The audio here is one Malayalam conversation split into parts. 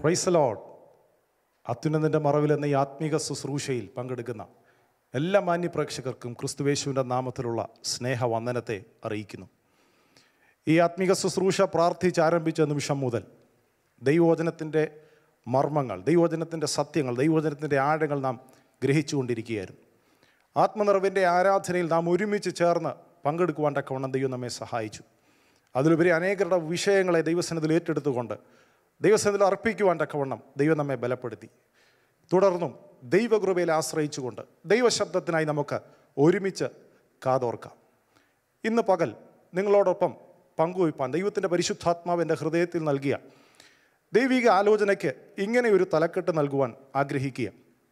പ്രൈസ് ലോഡ് അത്യുന്നതിൻ്റെ മറവിൽ എന്ന ഈ ആത്മീക ശുശ്രൂഷയിൽ പങ്കെടുക്കുന്ന എല്ലാ മാന്യ പ്രേക്ഷകർക്കും ക്രിസ്തുവേശുവിൻ്റെ നാമത്തിലുള്ള സ്നേഹവന്ദനത്തെ അറിയിക്കുന്നു ഈ ആത്മീക ശുശ്രൂഷ പ്രാർത്ഥിച്ച് ആരംഭിച്ച നിമിഷം മുതൽ ദൈവവചനത്തിൻ്റെ മർമ്മങ്ങൾ ദൈവവചനത്തിൻ്റെ സത്യങ്ങൾ ദൈവവചനത്തിൻ്റെ ആഴങ്ങൾ നാം ഗ്രഹിച്ചുകൊണ്ടിരിക്കുകയായിരുന്നു ആത്മനിറവിൻ്റെ ആരാധനയിൽ നാം ഒരുമിച്ച് ചേർന്ന് പങ്കെടുക്കുവാൻ തക്കവണ്ണം ദൈവം നമ്മെ സഹായിച്ചു അതിലുപരി അനേകരുടെ വിഷയങ്ങളെ ദൈവസനത്തിൽ ഏറ്റെടുത്തുകൊണ്ട് ദൈവസനത്തിൽ അർപ്പിക്കുവാൻ തക്കവണ്ണം ദൈവം നമ്മെ ബലപ്പെടുത്തി തുടർന്നും ദൈവകൃപയിൽ ആശ്രയിച്ചുകൊണ്ട് ദൈവശബ്ദത്തിനായി നമുക്ക് ഒരുമിച്ച് കാതോർക്കാം ഇന്ന് പകൽ നിങ്ങളോടൊപ്പം പങ്കുവയ്പ്പാൻ ദൈവത്തിൻ്റെ പരിശുദ്ധാത്മാവ് എൻ്റെ ഹൃദയത്തിൽ നൽകിയ ദൈവിക ആലോചനയ്ക്ക് ഇങ്ങനെ ഒരു തലക്കെട്ട് നൽകുവാൻ ആഗ്രഹിക്കുക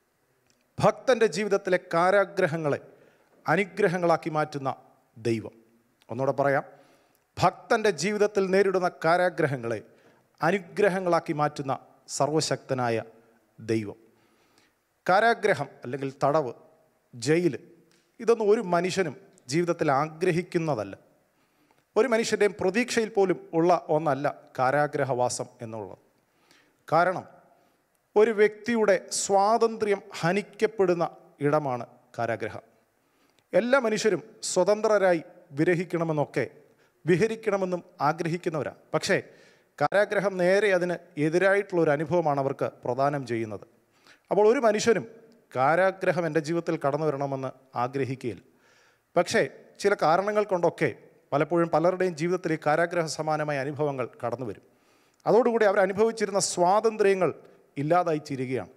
ഭക്തൻ്റെ ജീവിതത്തിലെ കാരാഗ്രഹങ്ങളെ അനുഗ്രഹങ്ങളാക്കി മാറ്റുന്ന ദൈവം ഒന്നുകൂടെ പറയാം ഭക്തൻ്റെ ജീവിതത്തിൽ നേരിടുന്ന കാരാഗ്രഹങ്ങളെ അനുഗ്രഹങ്ങളാക്കി മാറ്റുന്ന സർവശക്തനായ ദൈവം കാരാഗ്രഹം അല്ലെങ്കിൽ തടവ് ജയിൽ ഇതൊന്നും ഒരു മനുഷ്യനും ജീവിതത്തിൽ ആഗ്രഹിക്കുന്നതല്ല ഒരു മനുഷ്യൻ്റെയും പ്രതീക്ഷയിൽ പോലും ഉള്ള ഒന്നല്ല കാരാഗ്രഹവാസം എന്നുള്ളത് കാരണം ഒരു വ്യക്തിയുടെ സ്വാതന്ത്ര്യം ഹനിക്കപ്പെടുന്ന ഇടമാണ് കാരാഗ്രഹം എല്ലാ മനുഷ്യരും സ്വതന്ത്രരായി വിരഹിക്കണമെന്നൊക്കെ വിഹരിക്കണമെന്നും ആഗ്രഹിക്കുന്നവരാണ് പക്ഷേ കാരാഗ്രഹം നേരെ അതിന് എതിരായിട്ടുള്ള ഒരു അനുഭവമാണ് അവർക്ക് പ്രദാനം ചെയ്യുന്നത് അപ്പോൾ ഒരു മനുഷ്യനും കാരാഗ്രഹം എൻ്റെ ജീവിതത്തിൽ കടന്നു വരണമെന്ന് ആഗ്രഹിക്കുകയില്ല പക്ഷേ ചില കാരണങ്ങൾ കൊണ്ടൊക്കെ പലപ്പോഴും പലരുടെയും ജീവിതത്തിൽ ഈ കാരാഗ്രഹ സമാനമായ അനുഭവങ്ങൾ കടന്നു വരും അതോടുകൂടി അവർ അനുഭവിച്ചിരുന്ന സ്വാതന്ത്ര്യങ്ങൾ ഇല്ലാതായി തീരുകയാണ്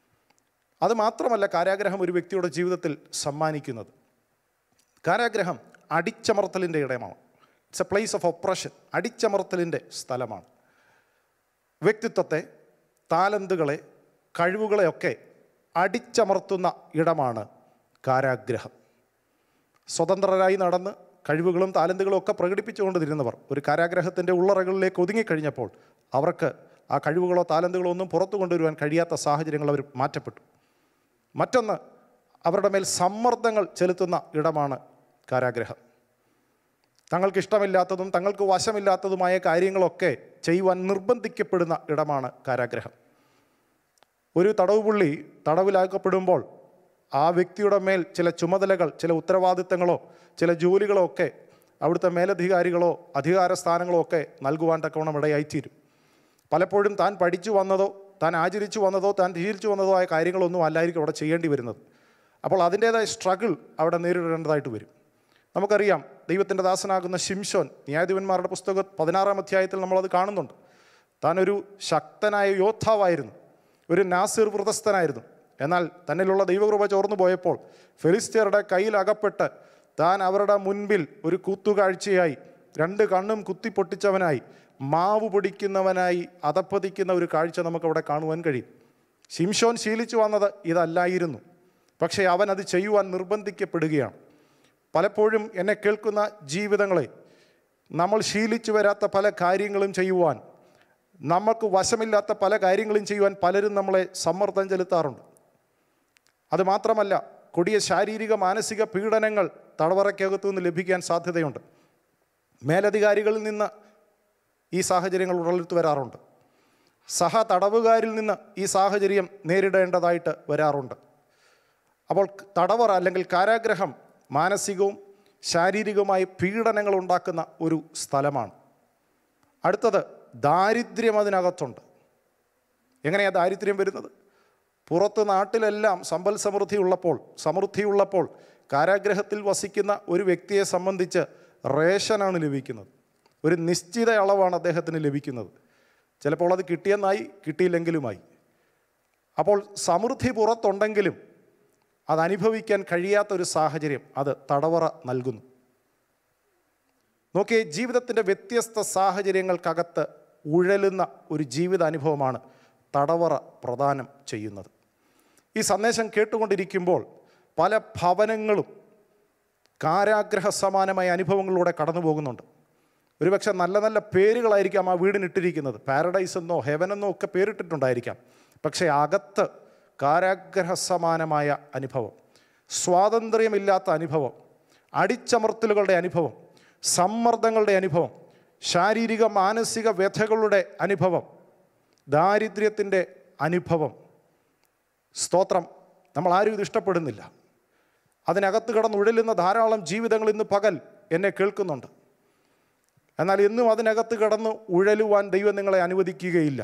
അത് മാത്രമല്ല കാരാഗ്രഹം ഒരു വ്യക്തിയുടെ ജീവിതത്തിൽ സമ്മാനിക്കുന്നത് കാരാഗ്രഹം അടിച്ചമർത്തലിൻ്റെ ഇടമാണ് it's a place of oppression അടിച്ചമർത്തലിൻ്റെ സ്ഥലമാണ് വ്യക്തിത്വത്തെ താലന്തുകളെ കഴിവുകളെയൊക്കെ അടിച്ചമർത്തുന്ന ഇടമാണ് കാരാഗ്രഹം സ്വതന്ത്രരായി നടന്ന് കഴിവുകളും താലന്തുകളും ഒക്കെ പ്രകടിപ്പിച്ചുകൊണ്ടിരുന്നവർ ഒരു കാരാഗ്രഹത്തിൻ്റെ ഉള്ളറകളിലേക്ക് ഒതുങ്ങിക്കഴിഞ്ഞപ്പോൾ അവർക്ക് ആ കഴിവുകളോ താലന്തുകളോ ഒന്നും പുറത്തു കൊണ്ടുവരുവാൻ കഴിയാത്ത സാഹചര്യങ്ങൾ അവർ മാറ്റപ്പെട്ടു മറ്റൊന്ന് അവരുടെ മേൽ സമ്മർദ്ദങ്ങൾ ചെലുത്തുന്ന ഇടമാണ് കാരാഗ്രഹം തങ്ങൾക്ക് ഇഷ്ടമില്ലാത്തതും തങ്ങൾക്ക് വശമില്ലാത്തതുമായ കാര്യങ്ങളൊക്കെ ചെയ്യുവാൻ നിർബന്ധിക്കപ്പെടുന്ന ഇടമാണ് കാരാഗ്രഹം ഒരു തടവുപുള്ളി തടവിലാക്കപ്പെടുമ്പോൾ ആ വ്യക്തിയുടെ മേൽ ചില ചുമതലകൾ ചില ഉത്തരവാദിത്തങ്ങളോ ചില ജോലികളോ ഒക്കെ അവിടുത്തെ മേലധികാരികളോ അധികാര സ്ഥാനങ്ങളോ ഒക്കെ നൽകുവാൻ തക്കവണ്ണം ഇടയായിത്തീരും പലപ്പോഴും താൻ പഠിച്ചു വന്നതോ താൻ ആചരിച്ചു വന്നതോ താൻ ശീലിച്ചു വന്നതോ ആയ കാര്യങ്ങളൊന്നും അല്ലായിരിക്കും അവിടെ ചെയ്യേണ്ടി വരുന്നത് അപ്പോൾ അതിൻ്റേതായ സ്ട്രഗിൾ അവിടെ നേരിടേണ്ടതായിട്ട് വരും നമുക്കറിയാം ദൈവത്തിൻ്റെ ദാസനാകുന്ന ശിംഷോൻ ന്യായാധിപന്മാരുടെ പുസ്തകം പതിനാറാം അധ്യായത്തിൽ നമ്മളത് കാണുന്നുണ്ട് താനൊരു ശക്തനായ യോദ്ധാവായിരുന്നു ഒരു നാസിർ വ്രതസ്ഥനായിരുന്നു എന്നാൽ തന്നിലുള്ള ദൈവകൃപ ചോർന്നു പോയപ്പോൾ ഫെലിസ്തീയരുടെ കയ്യിൽ അകപ്പെട്ട് താൻ അവരുടെ മുൻപിൽ ഒരു കൂത്തുകാഴ്ചയായി രണ്ട് കണ്ണും കുത്തിപ്പൊട്ടിച്ചവനായി മാവ് പൊടിക്കുന്നവനായി അതപ്പതിക്കുന്ന ഒരു കാഴ്ച നമുക്കവിടെ കാണുവാൻ കഴിയും ശിംഷോൻ ശീലിച്ചു വന്നത് ഇതല്ലായിരുന്നു പക്ഷേ അവൻ അത് ചെയ്യുവാൻ നിർബന്ധിക്കപ്പെടുകയാണ് പലപ്പോഴും എന്നെ കേൾക്കുന്ന ജീവിതങ്ങളെ നമ്മൾ ശീലിച്ചു വരാത്ത പല കാര്യങ്ങളും ചെയ്യുവാൻ നമുക്ക് വശമില്ലാത്ത പല കാര്യങ്ങളും ചെയ്യുവാൻ പലരും നമ്മളെ സമ്മർദ്ദം ചെലുത്താറുണ്ട് അതുമാത്രമല്ല കൊടിയ ശാരീരിക മാനസിക പീഡനങ്ങൾ തടവറയ്ക്കകത്തു നിന്ന് ലഭിക്കാൻ സാധ്യതയുണ്ട് മേലധികാരികളിൽ നിന്ന് ഈ സാഹചര്യങ്ങൾ ഉടലെടുത്ത് വരാറുണ്ട് സഹ തടവുകാരിൽ നിന്ന് ഈ സാഹചര്യം നേരിടേണ്ടതായിട്ട് വരാറുണ്ട് അപ്പോൾ തടവറ അല്ലെങ്കിൽ കാരാഗ്രഹം മാനസികവും ശാരീരികവുമായ പീഡനങ്ങൾ ഉണ്ടാക്കുന്ന ഒരു സ്ഥലമാണ് അടുത്തത് ദാരിദ്ര്യം അതിനകത്തുണ്ട് എങ്ങനെയാണ് ദാരിദ്ര്യം വരുന്നത് പുറത്ത് നാട്ടിലെല്ലാം സമ്പൽ സമൃദ്ധി ഉള്ളപ്പോൾ സമൃദ്ധിയുള്ളപ്പോൾ കാരാഗ്രഹത്തിൽ വസിക്കുന്ന ഒരു വ്യക്തിയെ സംബന്ധിച്ച് റേഷനാണ് ലഭിക്കുന്നത് ഒരു നിശ്ചിത അളവാണ് അദ്ദേഹത്തിന് ലഭിക്കുന്നത് ചിലപ്പോൾ അത് കിട്ടിയെന്നായി കിട്ടിയില്ലെങ്കിലുമായി അപ്പോൾ സമൃദ്ധി പുറത്തുണ്ടെങ്കിലും അത് അനുഭവിക്കാൻ കഴിയാത്ത ഒരു സാഹചര്യം അത് തടവറ നൽകുന്നു നോക്കിയേ ജീവിതത്തിൻ്റെ വ്യത്യസ്ത സാഹചര്യങ്ങൾക്കകത്ത് ഉഴലുന്ന ഒരു ജീവിതാനുഭവമാണ് തടവറ പ്രദാനം ചെയ്യുന്നത് ഈ സന്ദേശം കേട്ടുകൊണ്ടിരിക്കുമ്പോൾ പല ഭവനങ്ങളും കാരാഗ്രഹ സമാനമായ അനുഭവങ്ങളിലൂടെ കടന്നു പോകുന്നുണ്ട് ഒരുപക്ഷെ നല്ല നല്ല പേരുകളായിരിക്കാം ആ വീടിനിട്ടിരിക്കുന്നത് പാരഡൈസ് എന്നോ ഹെവൻ എന്നോ ഒക്കെ പേരിട്ടിട്ടുണ്ടായിരിക്കാം പക്ഷേ അകത്ത് കാരാഗ്രഹ സമാനമായ അനുഭവം സ്വാതന്ത്ര്യമില്ലാത്ത അനുഭവം അടിച്ചമർത്തലുകളുടെ അനുഭവം സമ്മർദ്ദങ്ങളുടെ അനുഭവം ശാരീരിക മാനസിക വ്യഥകളുടെ അനുഭവം ദാരിദ്ര്യത്തിൻ്റെ അനുഭവം സ്തോത്രം നമ്മൾ ആരും ഇത് ഇഷ്ടപ്പെടുന്നില്ല അതിനകത്ത് കിടന്ന് ഉഴലുന്ന ധാരാളം ജീവിതങ്ങൾ ഇന്ന് പകൽ എന്നെ കേൾക്കുന്നുണ്ട് എന്നാൽ എന്നും അതിനകത്ത് കിടന്ന് ഉഴലുവാൻ ദൈവം നിങ്ങളെ അനുവദിക്കുകയില്ല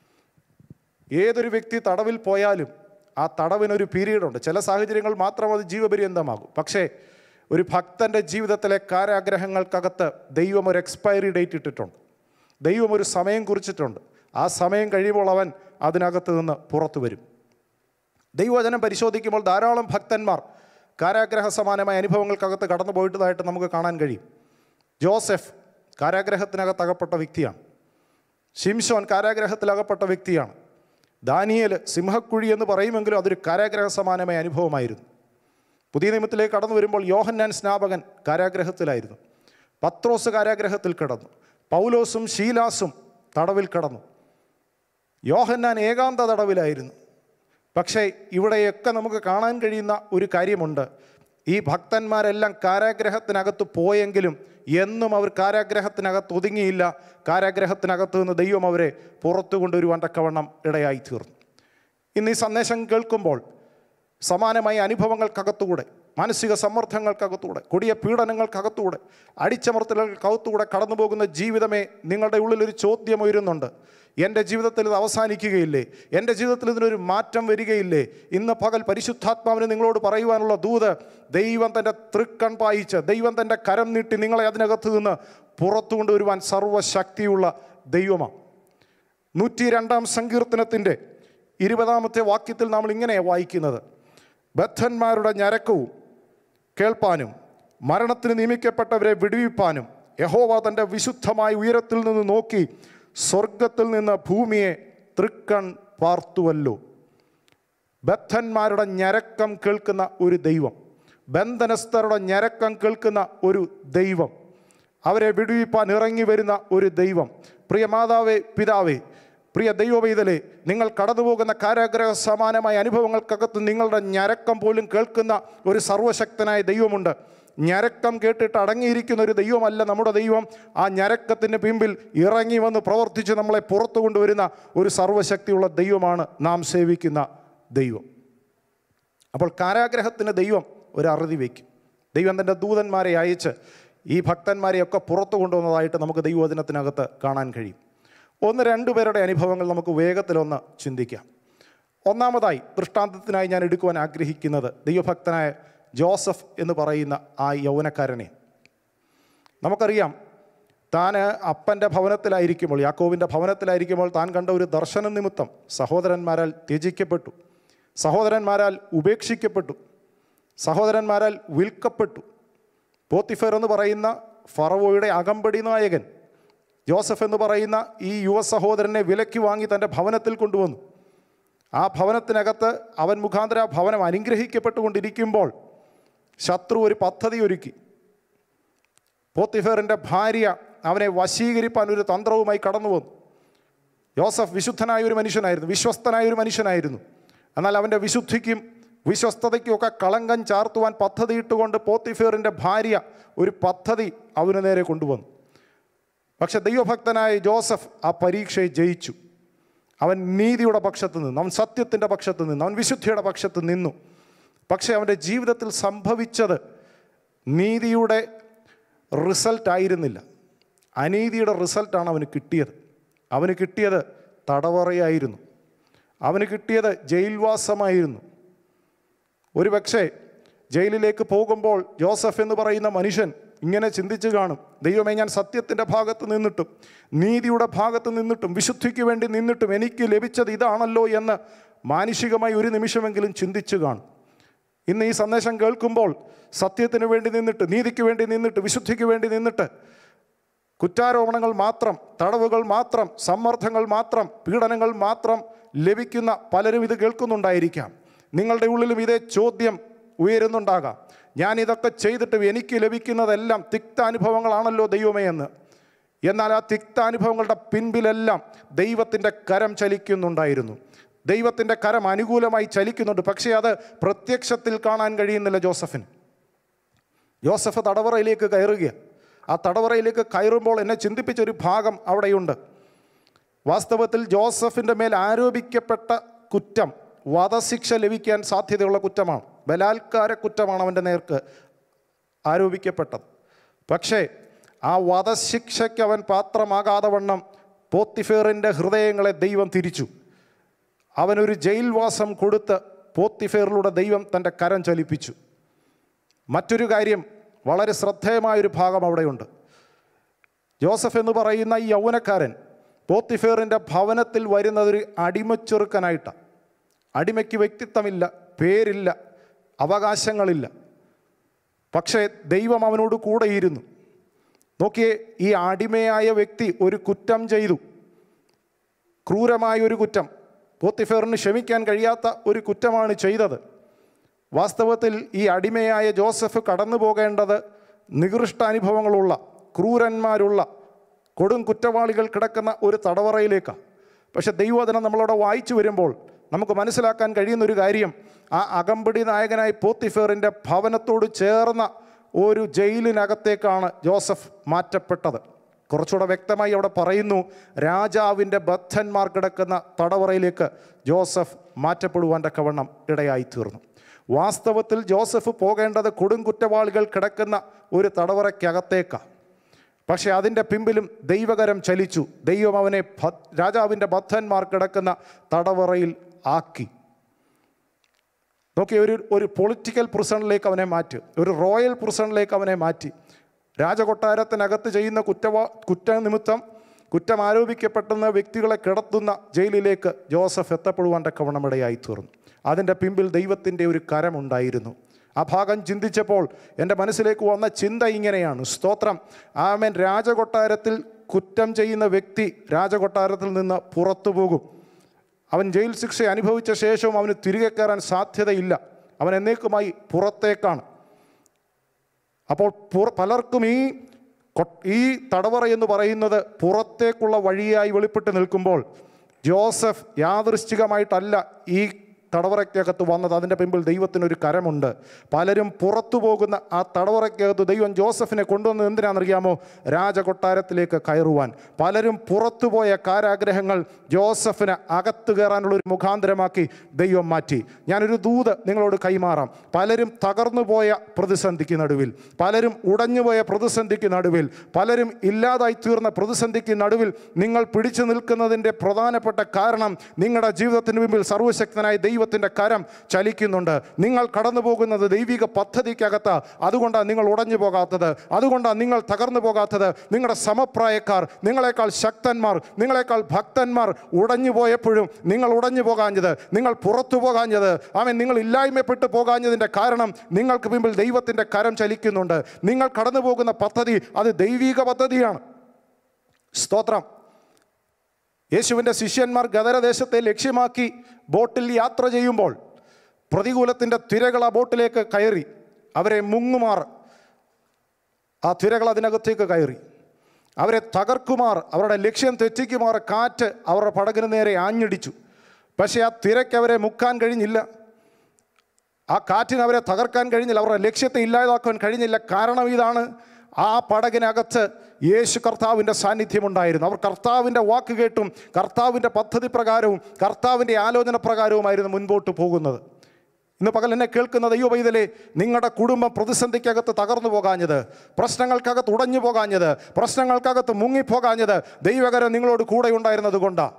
ഏതൊരു വ്യക്തി തടവിൽ പോയാലും ആ തടവിനൊരു പീരീഡുണ്ട് ചില സാഹചര്യങ്ങൾ മാത്രം അത് ജീവപര്യന്തമാകും പക്ഷേ ഒരു ഭക്തൻ്റെ ജീവിതത്തിലെ കാരാഗ്രഹങ്ങൾക്കകത്ത് ദൈവം ഒരു എക്സ്പയറി ഡേറ്റ് ഇട്ടിട്ടുണ്ട് ദൈവം ഒരു സമയം കുറിച്ചിട്ടുണ്ട് ആ സമയം കഴിയുമ്പോൾ അവൻ അതിനകത്ത് നിന്ന് പുറത്തു വരും ദൈവവചനം പരിശോധിക്കുമ്പോൾ ധാരാളം ഭക്തന്മാർ കാരാഗ്രഹ സമാനമായ അനുഭവങ്ങൾക്കകത്ത് കടന്നു പോയിട്ടതായിട്ട് നമുക്ക് കാണാൻ കഴിയും ജോസഫ് കാരാഗ്രഹത്തിനകത്ത് അകപ്പെട്ട വ്യക്തിയാണ് ഷിംഷോൻ കാരാഗ്രഹത്തിലകപ്പെട്ട വ്യക്തിയാണ് ദാനിയേൽ സിംഹക്കുഴി എന്ന് പറയുമെങ്കിലും അതൊരു കാരാഗ്രഹ സമാനമായ അനുഭവമായിരുന്നു പുതിയ നിയമത്തിലേക്ക് കടന്നു വരുമ്പോൾ യോഹന്നാൻ സ്നാപകൻ കാരാഗ്രഹത്തിലായിരുന്നു പത്രോസ് കാരാഗ്രഹത്തിൽ കിടന്നു പൗലോസും ഷീലാസും തടവിൽ കിടന്നു യോഹന്നാൻ ഏകാന്ത തടവിലായിരുന്നു പക്ഷേ ഇവിടെയൊക്കെ നമുക്ക് കാണാൻ കഴിയുന്ന ഒരു കാര്യമുണ്ട് ഈ ഭക്തന്മാരെല്ലാം കാരാഗ്രഹത്തിനകത്ത് പോയെങ്കിലും എന്നും അവർ കാരാഗ്രഹത്തിനകത്ത് ഒതുങ്ങിയില്ല കാരാഗ്രഹത്തിനകത്ത് നിന്ന് ദൈവം അവരെ പുറത്തു കൊണ്ടുവരുവാൻ തക്കവണ്ണം ഇടയായി തീർന്നു ഇന്ന് ഈ സന്ദേശം കേൾക്കുമ്പോൾ സമാനമായ അനുഭവങ്ങൾക്കകത്തൂടെ മാനസിക സമ്മർദ്ദങ്ങൾക്കകത്തൂടെ കൊടിയ പീഡനങ്ങൾക്കകത്തൂടെ അടിച്ചമർത്തലുകൾക്കകത്തൂടെ കടന്നു പോകുന്ന ജീവിതമേ നിങ്ങളുടെ ഉള്ളിലൊരു ചോദ്യം ഉയരുന്നുണ്ട് എൻ്റെ ജീവിതത്തിൽ ഇത് അവസാനിക്കുകയില്ലേ എൻ്റെ ജീവിതത്തിൽ ഇതിനൊരു മാറ്റം വരികയില്ലേ ഇന്ന് പകൽ പരിശുദ്ധാത്മാവിന് നിങ്ങളോട് പറയുവാനുള്ള ദൂത് ദൈവം തൻ്റെ തൃക്കൺ പായിച്ച് ദൈവം തൻ്റെ കരം നീട്ടി നിങ്ങളെ അതിനകത്ത് നിന്ന് പുറത്തു കൊണ്ടുവരുവാൻ സർവ്വശക്തിയുള്ള ദൈവമാണ് നൂറ്റി രണ്ടാം സങ്കീർത്തനത്തിൻ്റെ ഇരുപതാമത്തെ വാക്യത്തിൽ നമ്മൾ ഇങ്ങനെയാണ് വായിക്കുന്നത് ബദ്ധന്മാരുടെ ഞരക്കവും കേൾപ്പാനും മരണത്തിന് നിയമിക്കപ്പെട്ടവരെ വിടുവിപ്പാനും യഹോവ തൻ്റെ വിശുദ്ധമായ ഉയരത്തിൽ നിന്ന് നോക്കി സ്വർഗത്തിൽ നിന്ന് ഭൂമിയെ തൃക്കൺ പാർത്തുവല്ലോ ബദ്ധന്മാരുടെ ഞരക്കം കേൾക്കുന്ന ഒരു ദൈവം ബന്ധനസ്ഥരുടെ ഞരക്കം കേൾക്കുന്ന ഒരു ദൈവം അവരെ വിടുവിപ്പാൻ ഇറങ്ങി വരുന്ന ഒരു ദൈവം പ്രിയ മാതാവേ പിതാവേ പ്രിയ ദൈവവൈതലെ നിങ്ങൾ കടന്നു പോകുന്ന കാരാഗ്രഹ സമാനമായ അനുഭവങ്ങൾക്കകത്ത് നിങ്ങളുടെ ഞരക്കം പോലും കേൾക്കുന്ന ഒരു സർവശക്തനായ ദൈവമുണ്ട് ഞരക്കം കേട്ടിട്ട് അടങ്ങിയിരിക്കുന്ന ഒരു ദൈവമല്ല നമ്മുടെ ദൈവം ആ ഞരക്കത്തിന് പിമ്പിൽ ഇറങ്ങി വന്ന് പ്രവർത്തിച്ച് നമ്മളെ പുറത്തു കൊണ്ടുവരുന്ന ഒരു സർവശക്തിയുള്ള ദൈവമാണ് നാം സേവിക്കുന്ന ദൈവം അപ്പോൾ കാരാഗ്രഹത്തിന് ദൈവം ഒരു അറുതി വയ്ക്കും ദൈവം തൻ്റെ ദൂതന്മാരെ അയച്ച് ഈ ഭക്തന്മാരെയൊക്കെ പുറത്തു കൊണ്ടുവന്നതായിട്ട് നമുക്ക് ദൈവവചനത്തിനകത്ത് കാണാൻ കഴിയും ഒന്ന് രണ്ടു പേരുടെ അനുഭവങ്ങൾ നമുക്ക് വേഗത്തിലൊന്ന് ചിന്തിക്കാം ഒന്നാമതായി ദൃഷ്ടാന്തത്തിനായി ഞാൻ എടുക്കുവാൻ ആഗ്രഹിക്കുന്നത് ദൈവഭക്തനായ ജോസഫ് എന്ന് പറയുന്ന ആ യൗവനക്കാരനെ നമുക്കറിയാം താൻ അപ്പൻ്റെ ഭവനത്തിലായിരിക്കുമ്പോൾ യാക്കോവിൻ്റെ ഭവനത്തിലായിരിക്കുമ്പോൾ താൻ കണ്ട ഒരു ദർശനം നിമിത്തം സഹോദരന്മാരാൽ ത്യജിക്കപ്പെട്ടു സഹോദരന്മാരാൽ ഉപേക്ഷിക്കപ്പെട്ടു സഹോദരന്മാരാൽ വിൽക്കപ്പെട്ടു പോത്തിഫർ എന്ന് പറയുന്ന ഫറവോയുടെ അകമ്പടി നായകൻ ജോസഫ് എന്ന് പറയുന്ന ഈ യുവ സഹോദരനെ വിലയ്ക്ക് വാങ്ങി തൻ്റെ ഭവനത്തിൽ കൊണ്ടുവന്നു ആ ഭവനത്തിനകത്ത് അവൻ മുഖാന്തര ആ ഭവനം അനുഗ്രഹിക്കപ്പെട്ടുകൊണ്ടിരിക്കുമ്പോൾ ശത്രു ഒരു പദ്ധതി ഒരുക്കി പോത്തിഫറിൻ്റെ ഭാര്യ അവനെ വശീകരിപ്പാൻ ഒരു തന്ത്രവുമായി കടന്നു വന്നു യോസഫ് വിശുദ്ധനായ ഒരു മനുഷ്യനായിരുന്നു വിശ്വസ്തനായ ഒരു മനുഷ്യനായിരുന്നു എന്നാൽ അവൻ്റെ വിശുദ്ധിക്കും വിശ്വസ്തതയ്ക്കുമൊക്കെ കളങ്കം ചാർത്തുവാൻ പദ്ധതിയിട്ടുകൊണ്ട് പോത്തിഫേറിൻ്റെ ഭാര്യ ഒരു പദ്ധതി അവന് നേരെ കൊണ്ടുവന്നു പക്ഷെ ദൈവഭക്തനായ ജോസഫ് ആ പരീക്ഷയെ ജയിച്ചു അവൻ നീതിയുടെ പക്ഷത്ത് നിന്നു അവൻ സത്യത്തിൻ്റെ പക്ഷത്ത് നിന്നു അവൻ വിശുദ്ധിയുടെ പക്ഷത്ത് നിന്നു പക്ഷേ അവൻ്റെ ജീവിതത്തിൽ സംഭവിച്ചത് നീതിയുടെ റിസൾട്ട് ആയിരുന്നില്ല അനീതിയുടെ റിസൾട്ടാണ് അവന് കിട്ടിയത് അവന് കിട്ടിയത് തടവറയായിരുന്നു അവന് കിട്ടിയത് ജയിൽവാസമായിരുന്നു ഒരു പക്ഷേ ജയിലിലേക്ക് പോകുമ്പോൾ ജോസഫ് എന്ന് പറയുന്ന മനുഷ്യൻ ഇങ്ങനെ ചിന്തിച്ചു കാണും ദൈവമേ ഞാൻ സത്യത്തിൻ്റെ ഭാഗത്ത് നിന്നിട്ടും നീതിയുടെ ഭാഗത്ത് നിന്നിട്ടും വിശുദ്ധിക്ക് വേണ്ടി നിന്നിട്ടും എനിക്ക് ലഭിച്ചത് ഇതാണല്ലോ എന്ന് മാനുഷികമായി ഒരു നിമിഷമെങ്കിലും ചിന്തിച്ചു കാണും ഇന്ന് ഈ സന്ദേശം കേൾക്കുമ്പോൾ സത്യത്തിന് വേണ്ടി നിന്നിട്ട് നീതിക്ക് വേണ്ടി നിന്നിട്ട് വിശുദ്ധിക്ക് വേണ്ടി നിന്നിട്ട് കുറ്റാരോപണങ്ങൾ മാത്രം തടവുകൾ മാത്രം സമ്മർദ്ദങ്ങൾ മാത്രം പീഡനങ്ങൾ മാത്രം ലഭിക്കുന്ന പലരും ഇത് കേൾക്കുന്നുണ്ടായിരിക്കാം നിങ്ങളുടെ ഉള്ളിലും ഇതേ ചോദ്യം ഉയരുന്നുണ്ടാകാം ഞാൻ ഇതൊക്കെ ചെയ്തിട്ടും എനിക്ക് ലഭിക്കുന്നതെല്ലാം തിക്താനുഭവങ്ങളാണല്ലോ ദൈവമേ എന്ന് എന്നാൽ ആ തിക്താനുഭവങ്ങളുടെ പിൻപിലെല്ലാം ദൈവത്തിൻ്റെ കരം ചലിക്കുന്നുണ്ടായിരുന്നു ദൈവത്തിൻ്റെ കരം അനുകൂലമായി ചലിക്കുന്നുണ്ട് പക്ഷേ അത് പ്രത്യക്ഷത്തിൽ കാണാൻ കഴിയുന്നില്ല ജോസഫിന് ജോസഫ് തടവറയിലേക്ക് കയറുക ആ തടവറയിലേക്ക് കയറുമ്പോൾ എന്നെ ചിന്തിപ്പിച്ച ഒരു ഭാഗം അവിടെയുണ്ട് വാസ്തവത്തിൽ ജോസഫിൻ്റെ മേൽ ആരോപിക്കപ്പെട്ട കുറ്റം വധശിക്ഷ ലഭിക്കാൻ സാധ്യതയുള്ള കുറ്റമാണ് ബലാത്കാര കുറ്റമാണ് അവൻ്റെ നേർക്ക് ആരോപിക്കപ്പെട്ടത് പക്ഷേ ആ വധശിക്ഷയ്ക്ക് അവൻ പാത്രമാകാതെ വണ്ണം പോത്തിഫേറിൻ്റെ ഹൃദയങ്ങളെ ദൈവം തിരിച്ചു അവനൊരു ജയിൽവാസം കൊടുത്ത് പോത്തിഫേറിലൂടെ ദൈവം തൻ്റെ കരം ചലിപ്പിച്ചു മറ്റൊരു കാര്യം വളരെ ശ്രദ്ധേയമായൊരു ഭാഗം അവിടെയുണ്ട് ജോസഫ് എന്ന് പറയുന്ന ഈ യൗവനക്കാരൻ പോത്തിഫേറിൻ്റെ ഭവനത്തിൽ വരുന്നതൊരു അടിമച്ചെറുക്കനായിട്ടാണ് അടിമയ്ക്ക് വ്യക്തിത്വമില്ല പേരില്ല അവകാശങ്ങളില്ല പക്ഷേ ദൈവം അവനോട് കൂടെയിരുന്നു നോക്കിയേ ഈ അടിമയായ വ്യക്തി ഒരു കുറ്റം ചെയ്തു ക്രൂരമായ ഒരു കുറ്റം പോത്തിഫേറിന് ക്ഷമിക്കാൻ കഴിയാത്ത ഒരു കുറ്റമാണ് ചെയ്തത് വാസ്തവത്തിൽ ഈ അടിമയായ ജോസഫ് കടന്നു പോകേണ്ടത് നികൃഷ്ട അനുഭവങ്ങളുള്ള ക്രൂരന്മാരുള്ള കൊടും കുറ്റവാളികൾ കിടക്കുന്ന ഒരു തടവറയിലേക്കാണ് പക്ഷെ ദൈവവചനം നമ്മളവിടെ വായിച്ചു വരുമ്പോൾ നമുക്ക് മനസ്സിലാക്കാൻ കഴിയുന്ന ഒരു കാര്യം ആ അകമ്പടി നായകനായി പോത്തിഫേറിൻ്റെ ഭവനത്തോട് ചേർന്ന ഒരു ജയിലിനകത്തേക്കാണ് ജോസഫ് മാറ്റപ്പെട്ടത് കുറച്ചുകൂടെ വ്യക്തമായി അവിടെ പറയുന്നു രാജാവിൻ്റെ ബദ്ധന്മാർ കിടക്കുന്ന തടവറയിലേക്ക് ജോസഫ് മാറ്റപ്പെടുവാൻ തക്കവണ്ണം ഇടയായി തീർന്നു വാസ്തവത്തിൽ ജോസഫ് പോകേണ്ടത് കൊടും കുറ്റവാളികൾ കിടക്കുന്ന ഒരു തടവറയ്ക്കകത്തേക്കാണ് പക്ഷേ അതിൻ്റെ പിമ്പിലും ദൈവകരം ചലിച്ചു ദൈവം അവനെ ഭ- രാജാവിൻ്റെ ബദ്ധന്മാർ കിടക്കുന്ന തടവറയിൽ ആക്കി നോക്കി ഒരു ഒരു പൊളിറ്റിക്കൽ പ്രിസണിലേക്ക് അവനെ മാറ്റി ഒരു റോയൽ പ്രിസണിലേക്ക് അവനെ മാറ്റി രാജകൊട്ടാരത്തിനകത്ത് ചെയ്യുന്ന കുറ്റവാ കുറ്റനിമിത്തം കുറ്റം ആരോപിക്കപ്പെടുന്ന വ്യക്തികളെ കിടത്തുന്ന ജയിലിലേക്ക് ജോസഫ് എത്തപ്പെടുവാൻ തക്കവണ്ണമിടയായി തീർന്നു അതിൻ്റെ പിമ്പിൽ ദൈവത്തിൻ്റെ ഒരു കരമുണ്ടായിരുന്നു ആ ഭാഗം ചിന്തിച്ചപ്പോൾ എൻ്റെ മനസ്സിലേക്ക് വന്ന ചിന്ത ഇങ്ങനെയാണ് സ്തോത്രം ആമൻ രാജകൊട്ടാരത്തിൽ കുറ്റം ചെയ്യുന്ന വ്യക്തി രാജകൊട്ടാരത്തിൽ നിന്ന് പുറത്തു പോകും അവൻ ജയിൽ ശിക്ഷ അനുഭവിച്ച ശേഷവും അവന് തിരികെ കയറാൻ സാധ്യതയില്ല അവൻ എന്നേക്കുമായി പുറത്തേക്കാണ് അപ്പോൾ പുറ പലർക്കും ഈ കൊ- ഈ തടവറ എന്ന് പറയുന്നത് പുറത്തേക്കുള്ള വഴിയായി വെളിപ്പെട്ട് നിൽക്കുമ്പോൾ ജോസഫ് യാദൃശ്ചികമായിട്ടല്ല ഈ തടവറയ്ക്കകത്ത് വന്നത് അതിൻ്റെ പിമ്പിൽ ദൈവത്തിനൊരു കരമുണ്ട് പലരും പുറത്തു പോകുന്ന ആ തടവറയ്ക്കകത്ത് ദൈവം ജോസഫിനെ കൊണ്ടുവന്നത് എന്തിനാണെന്നറിയാമോ രാജകൊട്ടാരത്തിലേക്ക് കയറുവാൻ പലരും പുറത്തുപോയ കാരാഗ്രഹങ്ങൾ ജോസഫിന് അകത്ത് കയറാനുള്ള ഒരു മുഖാന്തരമാക്കി ദൈവം മാറ്റി ഞാനൊരു ദൂത് നിങ്ങളോട് കൈമാറാം പലരും തകർന്നു പോയ പ്രതിസന്ധിക്ക് നടുവിൽ പലരും ഉടഞ്ഞുപോയ പ്രതിസന്ധിക്ക് നടുവിൽ പലരും ഇല്ലാതായി തീർന്ന പ്രതിസന്ധിക്ക് നടുവിൽ നിങ്ങൾ പിടിച്ചു നിൽക്കുന്നതിൻ്റെ പ്രധാനപ്പെട്ട കാരണം നിങ്ങളുടെ ജീവിതത്തിന് മുമ്പിൽ സർവശക്തനായ ദൈവത്തിൻ്റെ കരം ചലിക്കുന്നുണ്ട് നിങ്ങൾ കടന്നു പോകുന്നത് ദൈവിക പദ്ധതിക്കകത്ത് അതുകൊണ്ടാണ് നിങ്ങൾ ഉടഞ്ഞു പോകാത്തത് അതുകൊണ്ടാണ് നിങ്ങൾ തകർന്നു പോകാത്തത് നിങ്ങളുടെ സമപ്രായക്കാർ നിങ്ങളെക്കാൾ ശക്തന്മാർ നിങ്ങളെക്കാൾ ഭക്തന്മാർ ഉടഞ്ഞു പോയപ്പോഴും നിങ്ങൾ ഉടഞ്ഞു പോകാഞ്ഞത് നിങ്ങൾ പുറത്തു പോകാഞ്ഞത് അവൻ നിങ്ങൾ ഇല്ലായ്മപ്പെട്ട് പോകാഞ്ഞതിൻ്റെ കാരണം നിങ്ങൾക്ക് മുമ്പിൽ ദൈവത്തിൻ്റെ കരം ചലിക്കുന്നുണ്ട് നിങ്ങൾ കടന്നു പോകുന്ന പദ്ധതി അത് ദൈവിക പദ്ധതിയാണ് സ്തോത്രം യേശുവിൻ്റെ ശിഷ്യന്മാർ ഗദരദേശത്തെ ലക്ഷ്യമാക്കി ബോട്ടിൽ യാത്ര ചെയ്യുമ്പോൾ പ്രതികൂലത്തിൻ്റെ തിരകൾ ആ ബോട്ടിലേക്ക് കയറി അവരെ മുങ്ങുമാർ ആ തിരകൾ അതിനകത്തേക്ക് കയറി അവരെ തകർക്കുമാർ അവരുടെ ലക്ഷ്യം തെറ്റിക്കുമാർ കാറ്റ് അവരുടെ പടകിന് നേരെ ആഞ്ഞടിച്ചു പക്ഷേ ആ തിരക്ക് അവരെ മുക്കാൻ കഴിഞ്ഞില്ല ആ കാറ്റിന് അവരെ തകർക്കാൻ കഴിഞ്ഞില്ല അവരുടെ ലക്ഷ്യത്തെ ഇല്ലാതാക്കാൻ കഴിഞ്ഞില്ല കാരണം ഇതാണ് ആ പടകിനകത്ത് യേശു കർത്താവിൻ്റെ സാന്നിധ്യമുണ്ടായിരുന്നു അവർ കർത്താവിൻ്റെ വാക്ക് കേട്ടും കർത്താവിൻ്റെ പദ്ധതി പ്രകാരവും കർത്താവിൻ്റെ ആലോചന പ്രകാരവുമായിരുന്നു മുൻപോട്ട് പോകുന്നത് ഇന്ന് പകൽ എന്നെ കേൾക്കുന്ന ദൈവപൈതലെ നിങ്ങളുടെ കുടുംബം പ്രതിസന്ധിക്കകത്ത് തകർന്നു പോകാഞ്ഞത് പ്രശ്നങ്ങൾക്കകത്ത് ഉടഞ്ഞു പോകാഞ്ഞത് പ്രശ്നങ്ങൾക്കകത്ത് മുങ്ങിപ്പോകാഞ്ഞത് ദൈവകരം നിങ്ങളോട് കൂടെ ഉണ്ടായിരുന്നത് കൊണ്ടാണ്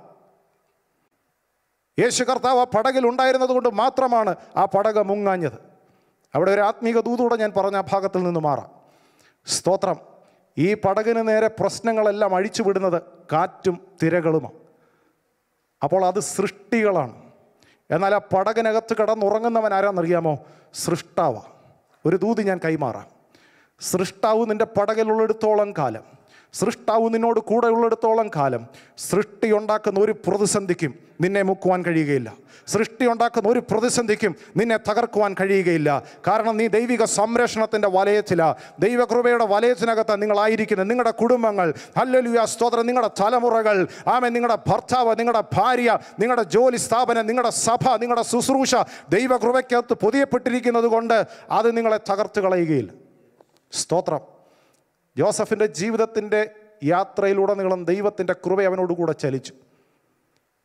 യേശു കർത്താവ് ആ പടകിൽ ഉണ്ടായിരുന്നത് കൊണ്ട് മാത്രമാണ് ആ പടക് മുങ്ങാഞ്ഞത് അവിടെ ഒരു ആത്മീക ദൂതൂടെ ഞാൻ പറഞ്ഞ ആ ഭാഗത്തിൽ നിന്ന് മാറാം സ്തോത്രം ഈ പടകിന് നേരെ പ്രശ്നങ്ങളെല്ലാം അഴിച്ചുവിടുന്നത് കാറ്റും തിരകളുമാണ് അപ്പോൾ അത് സൃഷ്ടികളാണ് എന്നാൽ ആ പടകിനകത്ത് കിടന്നുറങ്ങുന്നവൻ ആരാന്നറിയാമോ സൃഷ്ടാവ ഒരു ദൂതി ഞാൻ കൈമാറാം സൃഷ്ടാവ് നിൻ്റെ പടകിലുള്ളിടത്തോളം കാലം സൃഷ്ടാവ് നിന്നോട് കൂടെ ഉള്ളിടത്തോളം കാലം സൃഷ്ടി ഉണ്ടാക്കുന്ന ഒരു പ്രതിസന്ധിക്കും നിന്നെ മുക്കുവാൻ കഴിയുകയില്ല സൃഷ്ടി ഉണ്ടാക്കുന്ന ഒരു പ്രതിസന്ധിക്കും നിന്നെ തകർക്കുവാൻ കഴിയുകയില്ല കാരണം നീ ദൈവിക സംരക്ഷണത്തിൻ്റെ വലയത്തില ദൈവകൃപയുടെ വലയത്തിനകത്ത് നിങ്ങളായിരിക്കുന്നത് നിങ്ങളുടെ കുടുംബങ്ങൾ ഹല്ലേലൂയ സ്തോത്രം നിങ്ങളുടെ തലമുറകൾ ആമേ നിങ്ങളുടെ ഭർത്താവ് നിങ്ങളുടെ ഭാര്യ നിങ്ങളുടെ ജോലി സ്ഥാപനം നിങ്ങളുടെ സഭ നിങ്ങളുടെ ശുശ്രൂഷ ദൈവകൃപയ്ക്കകത്ത് പൊതിയപ്പെട്ടിരിക്കുന്നത് കൊണ്ട് അത് നിങ്ങളെ തകർത്ത് കളയുകയില്ല സ്തോത്രം ജോസഫിൻ്റെ ജീവിതത്തിൻ്റെ യാത്രയിലുടനീളം ദൈവത്തിൻ്റെ കൃപ അവനോട് കൂടെ ചലിച്ചു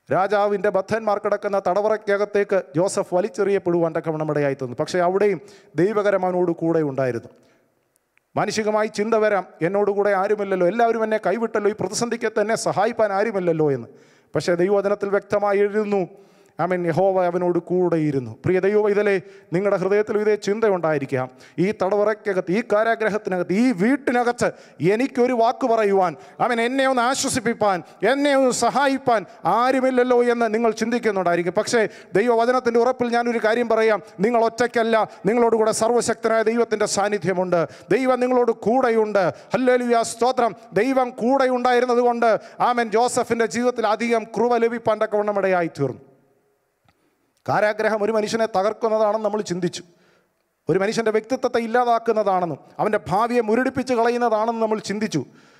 രാജാവിൻ്റെ ബദ്ധന്മാർ കിടക്കുന്ന തടവറയ്ക്കകത്തേക്ക് ജോസഫ് വലിച്ചെറിയപ്പെടുവാൻ തക്കവണ്ണം ഇടയായി തന്നു പക്ഷേ അവിടെയും ദൈവകരം അവനോട് കൂടെ ഉണ്ടായിരുന്നു മാനുഷികമായി ചിന്ത വരാം എന്നോടുകൂടെ ആരുമില്ലല്ലോ എല്ലാവരും എന്നെ കൈവിട്ടല്ലോ ഈ പ്രതിസന്ധിക്ക് തന്നെ സഹായിപ്പാൻ ആരുമില്ലല്ലോ എന്ന് പക്ഷേ ദൈവവചനത്തിൽ വ്യക്തമായി എഴുതുന്നു ആമൻ യഹോവ അവനോട് കൂടെയിരുന്നു പ്രിയ ദൈവ ഇതിലെ നിങ്ങളുടെ ഹൃദയത്തിൽ ഇതേ ചിന്തയുണ്ടായിരിക്കാം ഈ തടവറയ്ക്കകത്ത് ഈ കാരാഗ്രഹത്തിനകത്ത് ഈ വീട്ടിനകത്ത് എനിക്കൊരു വാക്ക് പറയുവാൻ അവൻ എന്നെ ഒന്ന് ആശ്വസിപ്പിപ്പാൻ എന്നെ ഒന്ന് സഹായിപ്പാൻ ആരുമില്ലല്ലോ എന്ന് നിങ്ങൾ ചിന്തിക്കുന്നുണ്ടായിരിക്കും പക്ഷേ ദൈവവചനത്തിൻ്റെ ഉറപ്പിൽ ഞാനൊരു കാര്യം പറയാം നിങ്ങൾ ഒറ്റയ്ക്കല്ല നിങ്ങളോട് കൂടെ സർവശക്തനായ ദൈവത്തിൻ്റെ സാന്നിധ്യമുണ്ട് ദൈവം നിങ്ങളോട് കൂടെയുണ്ട് ഹല്ലേലൂയ സ്തോത്രം ദൈവം കൂടെ ഉണ്ടായിരുന്നത് കൊണ്ട് ആമൻ ജോസഫിൻ്റെ ജീവിതത്തിൽ അധികം കൃപ ലഭിപ്പാൻ തക്കവണ്ണം ഇടയായി തീർന്നു കാരാഗ്രഹം ഒരു മനുഷ്യനെ തകർക്കുന്നതാണെന്ന് നമ്മൾ ചിന്തിച്ചു ഒരു മനുഷ്യൻ്റെ വ്യക്തിത്വത്തെ ഇല്ലാതാക്കുന്നതാണെന്നും അവൻ്റെ ഭാവിയെ മുരടിപ്പിച്ച് കളയുന്നതാണെന്ന് നമ്മൾ ചിന്തിച്ചു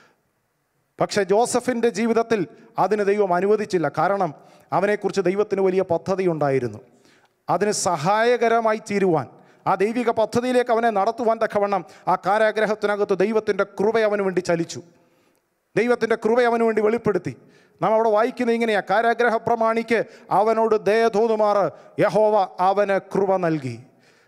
പക്ഷേ ജോസഫിൻ്റെ ജീവിതത്തിൽ അതിന് ദൈവം അനുവദിച്ചില്ല കാരണം അവനെക്കുറിച്ച് ദൈവത്തിന് വലിയ പദ്ധതി ഉണ്ടായിരുന്നു അതിന് സഹായകരമായി തീരുവാൻ ആ ദൈവിക പദ്ധതിയിലേക്ക് അവനെ നടത്തുവാൻ തക്കവണ്ണം ആ കാരാഗ്രഹത്തിനകത്ത് ദൈവത്തിൻ്റെ കൃപ അവന് വേണ്ടി ചലിച്ചു ദൈവത്തിൻ്റെ കൃപ അവന് വേണ്ടി വെളിപ്പെടുത്തി നാം അവിടെ വായിക്കുന്നത് ഇങ്ങനെയാ കാരാഗ്രഹ പ്രമാണിക്ക് അവനോട് ദയ തോന്നുമാറ് യഹോവ അവന് കൃപ നൽകി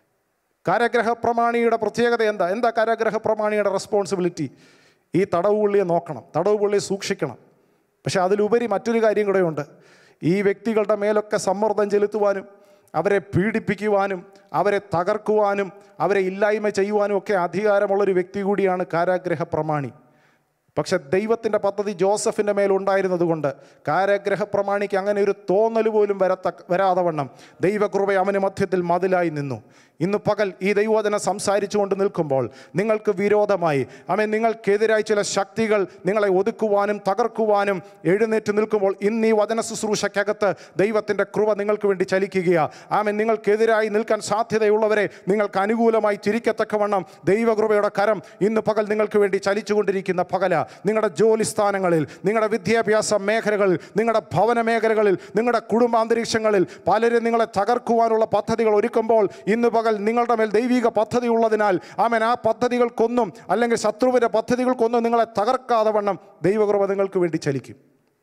കാരാഗ്രഹ പ്രമാണിയുടെ പ്രത്യേകത എന്താ എന്താ കാരാഗ്രഹ പ്രമാണിയുടെ റെസ്പോൺസിബിലിറ്റി ഈ തടവ് പുള്ളിയെ നോക്കണം തടവ് പുള്ളിയെ സൂക്ഷിക്കണം പക്ഷെ അതിലുപരി മറ്റൊരു കാര്യം കൂടെയുണ്ട് ഈ വ്യക്തികളുടെ മേലൊക്കെ സമ്മർദ്ദം ചെലുത്തുവാനും അവരെ പീഡിപ്പിക്കുവാനും അവരെ തകർക്കുവാനും അവരെ ഇല്ലായ്മ ചെയ്യുവാനും ഒക്കെ അധികാരമുള്ളൊരു വ്യക്തി കൂടിയാണ് കാരാഗ്രഹ പ്രമാണി പക്ഷെ ദൈവത്തിൻ്റെ പദ്ധതി ജോസഫിൻ്റെ മേലുണ്ടായിരുന്നത് കൊണ്ട് കാരാഗ്രഹ പ്രമാണിക്ക് അങ്ങനെ ഒരു തോന്നൽ പോലും വരത്ത വരാതെ വണ്ണം ദൈവകൃപ അവന് മധ്യത്തിൽ മതിലായി നിന്നു ഇന്ന് പകൽ ഈ ദൈവവചനം സംസാരിച്ചുകൊണ്ട് നിൽക്കുമ്പോൾ നിങ്ങൾക്ക് വിരോധമായി അവൻ നിങ്ങൾക്കെതിരായി ചില ശക്തികൾ നിങ്ങളെ ഒതുക്കുവാനും തകർക്കുവാനും എഴുന്നേറ്റ് നിൽക്കുമ്പോൾ ഇന്ന് ഈ വചന ശുശ്രൂഷയ്ക്കകത്ത് ദൈവത്തിൻ്റെ കൃപ നിങ്ങൾക്ക് വേണ്ടി ചലിക്കുകയാണ് ആമൻ നിങ്ങൾക്കെതിരായി നിൽക്കാൻ സാധ്യതയുള്ളവരെ നിങ്ങൾക്ക് അനുകൂലമായി ചിരിക്കത്തക്കവണ്ണം ദൈവകൃപയുടെ കരം ഇന്ന് പകൽ നിങ്ങൾക്ക് വേണ്ടി ചലിച്ചുകൊണ്ടിരിക്കുന്ന പകല നിങ്ങളുടെ ജോലി സ്ഥാനങ്ങളിൽ നിങ്ങളുടെ വിദ്യാഭ്യാസ മേഖലകളിൽ നിങ്ങളുടെ ഭവന മേഖലകളിൽ നിങ്ങളുടെ കുടുംബാന്തരീക്ഷങ്ങളിൽ പലരും നിങ്ങളെ തകർക്കുവാനുള്ള പദ്ധതികൾ ഒരുക്കുമ്പോൾ ഇന്ന് പകൽ നിങ്ങളുടെ മേൽ ദൈവിക പദ്ധതി ഉള്ളതിനാൽ ആമൻ ആ പദ്ധതികൾക്കൊന്നും അല്ലെങ്കിൽ ശത്രുവിൻ്റെ പദ്ധതികൾക്കൊന്നും നിങ്ങളെ തകർക്കാതെ വണ്ണം ദൈവകൃപ നിങ്ങൾക്ക് വേണ്ടി ചലിക്കും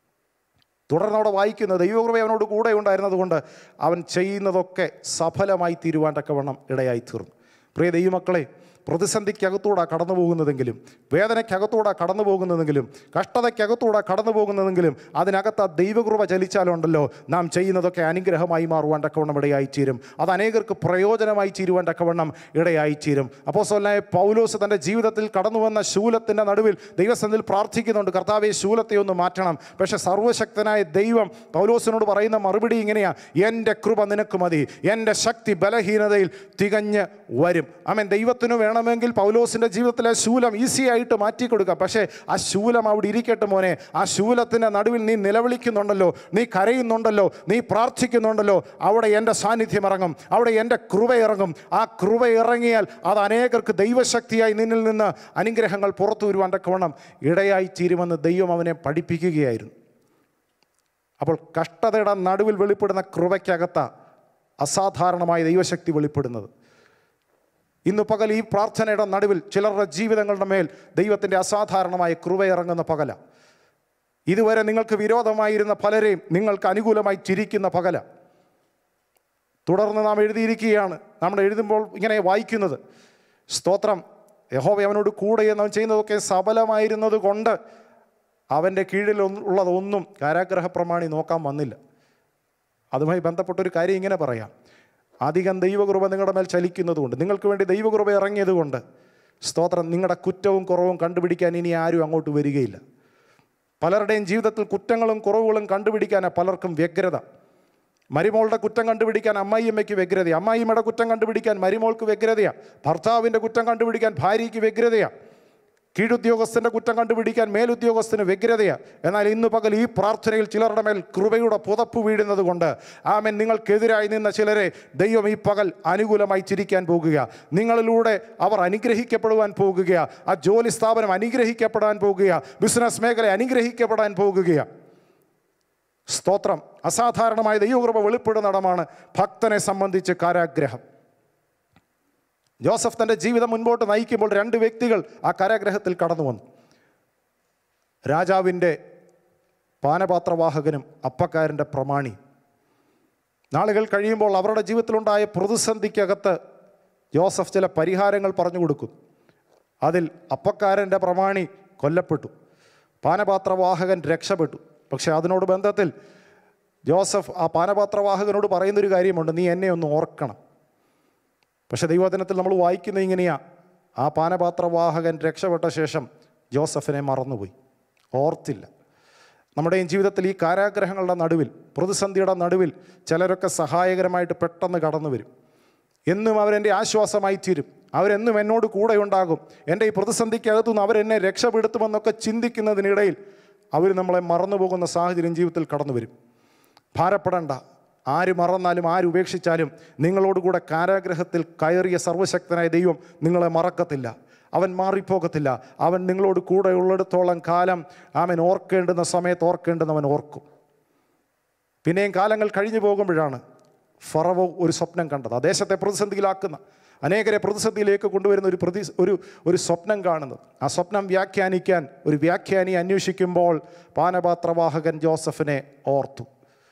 തുടർന്ന് അവിടെ വായിക്കുന്നത് ദൈവകൃപ അവനോട് കൂടെ ഉണ്ടായിരുന്നത് കൊണ്ട് അവൻ ചെയ്യുന്നതൊക്കെ സഫലമായി തീരുവാൻ തക്കവണ്ണം ഇടയായി തീർന്നു പ്രിയ ദൈവമക്കളെ പ്രതിസന്ധിക്കകത്തൂടെ കടന്നു പോകുന്നതെങ്കിലും വേദനയ്ക്കകത്തൂടെ കടന്നു പോകുന്നതെങ്കിലും കഷ്ടതയ്ക്കകത്തൂടെ കടന്നു പോകുന്നതെങ്കിലും അതിനകത്ത് ആ ദൈവകൃപ ചലിച്ചാലുണ്ടല്ലോ നാം ചെയ്യുന്നതൊക്കെ അനുഗ്രഹമായി മാറുവാൻ തക്കവണ്ണം ഇടയായി തീരും അത് അനേകർക്ക് പ്രയോജനമായി തീരുവാൻ തക്കവണ്ണം ഇടയായി തീരും അപ്പോൾ സ്വലായ പൗലോസ് തൻ്റെ ജീവിതത്തിൽ കടന്നു വന്ന ശൂലത്തിൻ്റെ നടുവിൽ ദൈവസന്നിധിയിൽ പ്രാർത്ഥിക്കുന്നുണ്ട് കർത്താവെ ശൂലത്തെ ഒന്ന് മാറ്റണം പക്ഷേ സർവശക്തനായ ദൈവം പൗലോസിനോട് പറയുന്ന മറുപടി ഇങ്ങനെയാണ് എൻ്റെ കൃപ നിനക്ക് മതി എൻ്റെ ശക്തി ബലഹീനതയിൽ തികഞ്ഞ് വരും ആമൻ ദൈവത്തിന് വേണമെങ്കിൽ പൗലോസിൻ്റെ ജീവിതത്തിലെ ശൂലം ഈസി ആയിട്ട് മാറ്റി കൊടുക്കാം പക്ഷേ ആ ശൂലം അവിടെ ഇരിക്കട്ടെ മോനെ ആ ശൂലത്തിൻ്റെ നടുവിൽ നീ നിലവിളിക്കുന്നുണ്ടല്ലോ നീ കരയുന്നുണ്ടല്ലോ നീ പ്രാർത്ഥിക്കുന്നുണ്ടല്ലോ അവിടെ എൻ്റെ സാന്നിധ്യം ഇറങ്ങും അവിടെ എൻ്റെ കൃപ ഇറങ്ങും ആ കൃപ ഇറങ്ങിയാൽ അത് അനേകർക്ക് ദൈവശക്തിയായി നിന്നിൽ നിന്ന് അനുഗ്രഹങ്ങൾ പുറത്തു വരുവാൻ തക്കവണ്ണം ഇടയായി തീരുമെന്ന് ദൈവം അവനെ പഠിപ്പിക്കുകയായിരുന്നു അപ്പോൾ കഷ്ടതയുടെ നടുവിൽ വെളിപ്പെടുന്ന കൃപയ്ക്കകത്ത അസാധാരണമായ ദൈവശക്തി വെളിപ്പെടുന്നത് ഇന്ന് പകൽ ഈ പ്രാർത്ഥനയുടെ നടുവിൽ ചിലരുടെ ജീവിതങ്ങളുടെ മേൽ ദൈവത്തിൻ്റെ അസാധാരണമായ കൃപ ഇറങ്ങുന്ന പകല ഇതുവരെ നിങ്ങൾക്ക് വിരോധമായിരുന്ന പലരെയും നിങ്ങൾക്ക് അനുകൂലമായി ചിരിക്കുന്ന പകല തുടർന്ന് നാം എഴുതിയിരിക്കുകയാണ് നമ്മൾ എഴുതുമ്പോൾ ഇങ്ങനെ വായിക്കുന്നത് സ്തോത്രം യഹോവ അവനോട് കൂടെ എന്ന് അവൻ ചെയ്യുന്നതൊക്കെ സഫലമായിരുന്നത് കൊണ്ട് അവൻ്റെ കീഴിൽ ഒന്ന് ഉള്ളതൊന്നും കാരാഗ്രഹ പ്രമാണി നോക്കാൻ വന്നില്ല അതുമായി ബന്ധപ്പെട്ടൊരു കാര്യം ഇങ്ങനെ പറയാം അധികം ദൈവകൃപ നിങ്ങളുടെ മേൽ ചലിക്കുന്നതുകൊണ്ട് നിങ്ങൾക്ക് വേണ്ടി ദൈവകൃപ ഇറങ്ങിയതുകൊണ്ട് സ്തോത്രം നിങ്ങളുടെ കുറ്റവും കുറവും കണ്ടുപിടിക്കാൻ ഇനി ആരും അങ്ങോട്ട് വരികയില്ല പലരുടെയും ജീവിതത്തിൽ കുറ്റങ്ങളും കുറവുകളും കണ്ടുപിടിക്കാൻ പലർക്കും വ്യഗ്രത മരുമോളുടെ കുറ്റം കണ്ടുപിടിക്കാൻ അമ്മായിയമ്മയ്ക്ക് വ്യഗ്രത അമ്മായിയമ്മയുടെ കുറ്റം കണ്ടുപിടിക്കാൻ മരുമോൾക്ക് വ്യഗ്രതയാണ് ഭർത്താവിൻ്റെ കുറ്റം കണ്ടുപിടിക്കാൻ ഭാര്യയ്ക്ക് വ്യഗ്രതയാണ് കീഴുദ്യോഗസ്ഥൻ്റെ കുറ്റം കണ്ടുപിടിക്കാൻ മേലുദ്യോഗസ്ഥന് വ്യഗ്രതയാണ് എന്നാൽ ഇന്ന് പകൽ ഈ പ്രാർത്ഥനയിൽ ചിലരുടെ മേൽ കൃപയുടെ പുതപ്പ് വീഴുന്നത് കൊണ്ട് ആമൻ നിങ്ങൾക്കെതിരായി നിന്ന ചിലരെ ദൈവം ഈ പകൽ അനുകൂലമായി ചിരിക്കാൻ പോകുക നിങ്ങളിലൂടെ അവർ അനുഗ്രഹിക്കപ്പെടുവാൻ പോകുക ആ ജോലി സ്ഥാപനം അനുഗ്രഹിക്കപ്പെടാൻ പോകുക ബിസിനസ് മേഖല അനുഗ്രഹിക്കപ്പെടാൻ പോകുകയാണ് സ്തോത്രം അസാധാരണമായ ദൈവകൃപ വെളിപ്പെടുന്നിടമാണ് ഭക്തനെ സംബന്ധിച്ച് കാരാഗ്രഹം ജോസഫ് തൻ്റെ ജീവിതം മുൻപോട്ട് നയിക്കുമ്പോൾ രണ്ട് വ്യക്തികൾ ആ കാരാഗ്രഹത്തിൽ കടന്നു വന്നു രാജാവിൻ്റെ പാനപാത്രവാഹകനും അപ്പക്കാരൻ്റെ പ്രമാണി നാളുകൾ കഴിയുമ്പോൾ അവരുടെ ജീവിതത്തിലുണ്ടായ പ്രതിസന്ധിക്കകത്ത് ജോസഫ് ചില പരിഹാരങ്ങൾ പറഞ്ഞു കൊടുക്കും അതിൽ അപ്പക്കാരൻ്റെ പ്രമാണി കൊല്ലപ്പെട്ടു പാനപാത്രവാഹകൻ രക്ഷപ്പെട്ടു പക്ഷെ അതിനോട് ബന്ധത്തിൽ ജോസഫ് ആ പാനപാത്രവാഹകനോട് പറയുന്നൊരു കാര്യമുണ്ട് നീ എന്നെ ഒന്ന് ഓർക്കണം പക്ഷെ ദൈവദിനത്തിൽ നമ്മൾ വായിക്കുന്നത് ഇങ്ങനെയാ ആ പാനപാത്രവാഹകൻ രക്ഷപ്പെട്ട ശേഷം ജോസഫിനെ മറന്നുപോയി ഓർത്തില്ല നമ്മുടെയും ജീവിതത്തിൽ ഈ കാരാഗ്രഹങ്ങളുടെ നടുവിൽ പ്രതിസന്ധിയുടെ നടുവിൽ ചിലരൊക്കെ സഹായകരമായിട്ട് പെട്ടെന്ന് കടന്നു വരും എന്നും അവരെൻ്റെ ആശ്വാസമായി തീരും അവരെന്നും എന്നോട് കൂടെ ഉണ്ടാകും എൻ്റെ ഈ പ്രതിസന്ധിക്കകത്തുനിന്ന് അവരെന്നെ രക്ഷപ്പെടുത്തുമെന്നൊക്കെ ചിന്തിക്കുന്നതിനിടയിൽ അവർ നമ്മളെ മറന്നു പോകുന്ന സാഹചര്യം ജീവിതത്തിൽ കടന്നു വരും ഭാരപ്പെടണ്ട ആര് മറന്നാലും ആര് ഉപേക്ഷിച്ചാലും നിങ്ങളോടുകൂടെ കാരാഗ്രഹത്തിൽ കയറിയ സർവശക്തനായ ദൈവം നിങ്ങളെ മറക്കത്തില്ല അവൻ മാറിപ്പോകത്തില്ല അവൻ നിങ്ങളോട് കൂടെ ഉള്ളിടത്തോളം കാലം അവൻ ഓർക്കേണ്ടുന്ന സമയത്ത് ഓർക്കേണ്ടുന്നവൻ ഓർക്കും പിന്നെയും കാലങ്ങൾ കഴിഞ്ഞു പോകുമ്പോഴാണ് ഫറവോ ഒരു സ്വപ്നം കണ്ടത് ആ ദേശത്തെ പ്രതിസന്ധിയിലാക്കുന്ന അനേകരെ പ്രതിസന്ധിയിലേക്ക് കൊണ്ടുവരുന്ന ഒരു പ്രതി ഒരു ഒരു സ്വപ്നം കാണുന്നത് ആ സ്വപ്നം വ്യാഖ്യാനിക്കാൻ ഒരു വ്യാഖ്യാനി അന്വേഷിക്കുമ്പോൾ പാനപാത്രവാഹകൻ ജോസഫിനെ ഓർത്തു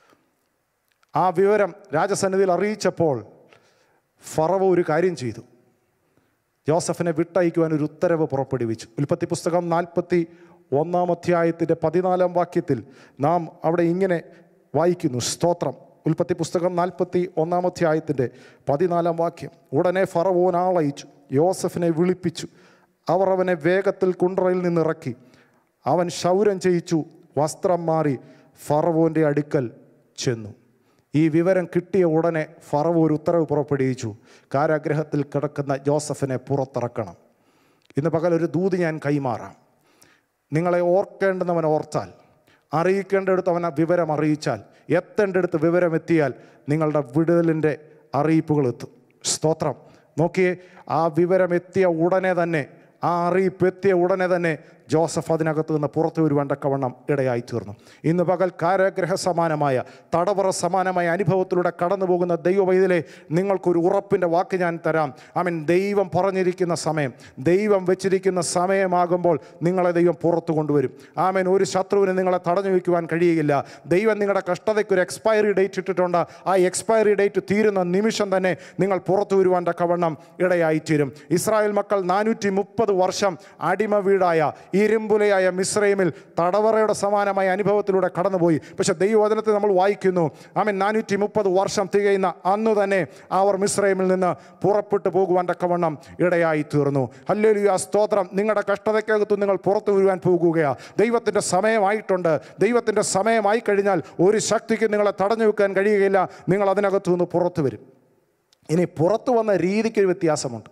ആ വിവരം രാജസന്നിധിയിൽ അറിയിച്ചപ്പോൾ ഫറവോ ഒരു കാര്യം ചെയ്തു ജോസഫിനെ വിട്ടയക്കുവാൻ ഒരു ഉത്തരവ് പുറപ്പെടുവിച്ചു ഉൽപ്പത്തി പുസ്തകം നാൽപ്പത്തി ഒന്നാം അധ്യായത്തിൻ്റെ പതിനാലാം വാക്യത്തിൽ നാം അവിടെ ഇങ്ങനെ വായിക്കുന്നു സ്തോത്രം ഉൽപ്പത്തി പുസ്തകം നാൽപ്പത്തി ഒന്നാം അധ്യായത്തിൻ്റെ പതിനാലാം വാക്യം ഉടനെ ഫറവോൻ ആളയച്ചു യോസഫിനെ വിളിപ്പിച്ചു അവർ അവനെ വേഗത്തിൽ കുണ്ടറയിൽ നിന്നിറക്കി അവൻ ക്ഷൗരം ചെയ്യിച്ചു വസ്ത്രം മാറി ഫറവോൻ്റെ അടുക്കൽ ചെന്നു ഈ വിവരം കിട്ടിയ ഉടനെ ഫറവ് ഒരു ഉത്തരവ് പുറപ്പെടുവിച്ചു കാരാഗ്രഹത്തിൽ കിടക്കുന്ന ജോസഫിനെ പുറത്തിറക്കണം ഇന്ന് പകൽ ഒരു ദൂത് ഞാൻ കൈമാറാം നിങ്ങളെ ഓർക്കേണ്ടുന്നവൻ ഓർത്താൽ അറിയിക്കേണ്ടടുത്ത് അവൻ ആ വിവരം അറിയിച്ചാൽ എത്തേണ്ടടുത്ത് വിവരം എത്തിയാൽ നിങ്ങളുടെ വിടുതലിൻ്റെ അറിയിപ്പുകൾ എത്തും സ്തോത്രം നോക്കിയേ ആ വിവരം എത്തിയ ഉടനെ തന്നെ ആ അറിയിപ്പ് എത്തിയ ഉടനെ തന്നെ ജോസഫ് അതിനകത്ത് നിന്ന് പുറത്തു വരുവാൻ തക്കവണ്ണം ഇടയായി തീർന്നു ഇന്ന് പകൽ കാരാഗ്രഹ സമാനമായ തടവറ സമാനമായ അനുഭവത്തിലൂടെ കടന്നു പോകുന്ന ദൈവവൈദ്യലെ നിങ്ങൾക്കൊരു ഉറപ്പിൻ്റെ വാക്ക് ഞാൻ തരാം ആമൻ ദൈവം പറഞ്ഞിരിക്കുന്ന സമയം ദൈവം വെച്ചിരിക്കുന്ന സമയമാകുമ്പോൾ നിങ്ങളെ ദൈവം പുറത്തു കൊണ്ടുവരും ആമൻ ഒരു ശത്രുവിന് നിങ്ങളെ തടഞ്ഞു വയ്ക്കുവാൻ കഴിയുകയില്ല ദൈവം നിങ്ങളുടെ കഷ്ടതയ്ക്ക് ഒരു എക്സ്പയറി ഡേറ്റ് ഇട്ടിട്ടുണ്ട് ആ എക്സ്പയറി ഡേറ്റ് തീരുന്ന നിമിഷം തന്നെ നിങ്ങൾ പുറത്തു വരുവാൻ തക്കവണ്ണം ഇടയായിത്തീരും ഇസ്രായേൽ മക്കൾ നാനൂറ്റി മുപ്പത് വർഷം അടിമ വീടായ ഇരുമ്പുലയായ മിശ്രൈമിൽ തടവറയുടെ സമാനമായ അനുഭവത്തിലൂടെ കടന്നുപോയി പക്ഷെ ദൈവവചനത്തെ നമ്മൾ വായിക്കുന്നു ആമൻ നാനൂറ്റി മുപ്പത് വർഷം തികയുന്ന അന്ന് തന്നെ അവർ മിശ്രൈമിൽ നിന്ന് പുറപ്പെട്ടു പോകുവാൻ തക്കവണ്ണം ഇടയായി തീർന്നു ഹല്ലേലൂയ സ്തോത്രം നിങ്ങളുടെ കഷ്ടതയ്ക്കകത്ത് നിങ്ങൾ പുറത്തു വരുവാൻ പോകുകയാണ് ദൈവത്തിൻ്റെ സമയമായിട്ടുണ്ട് ദൈവത്തിൻ്റെ സമയമായി കഴിഞ്ഞാൽ ഒരു ശക്തിക്ക് നിങ്ങളെ തടഞ്ഞു വെക്കാൻ കഴിയുകയില്ല നിങ്ങൾ അതിനകത്തു നിന്ന് പുറത്തു വരും ഇനി പുറത്തു വന്ന രീതിക്കൊരു വ്യത്യാസമുണ്ട്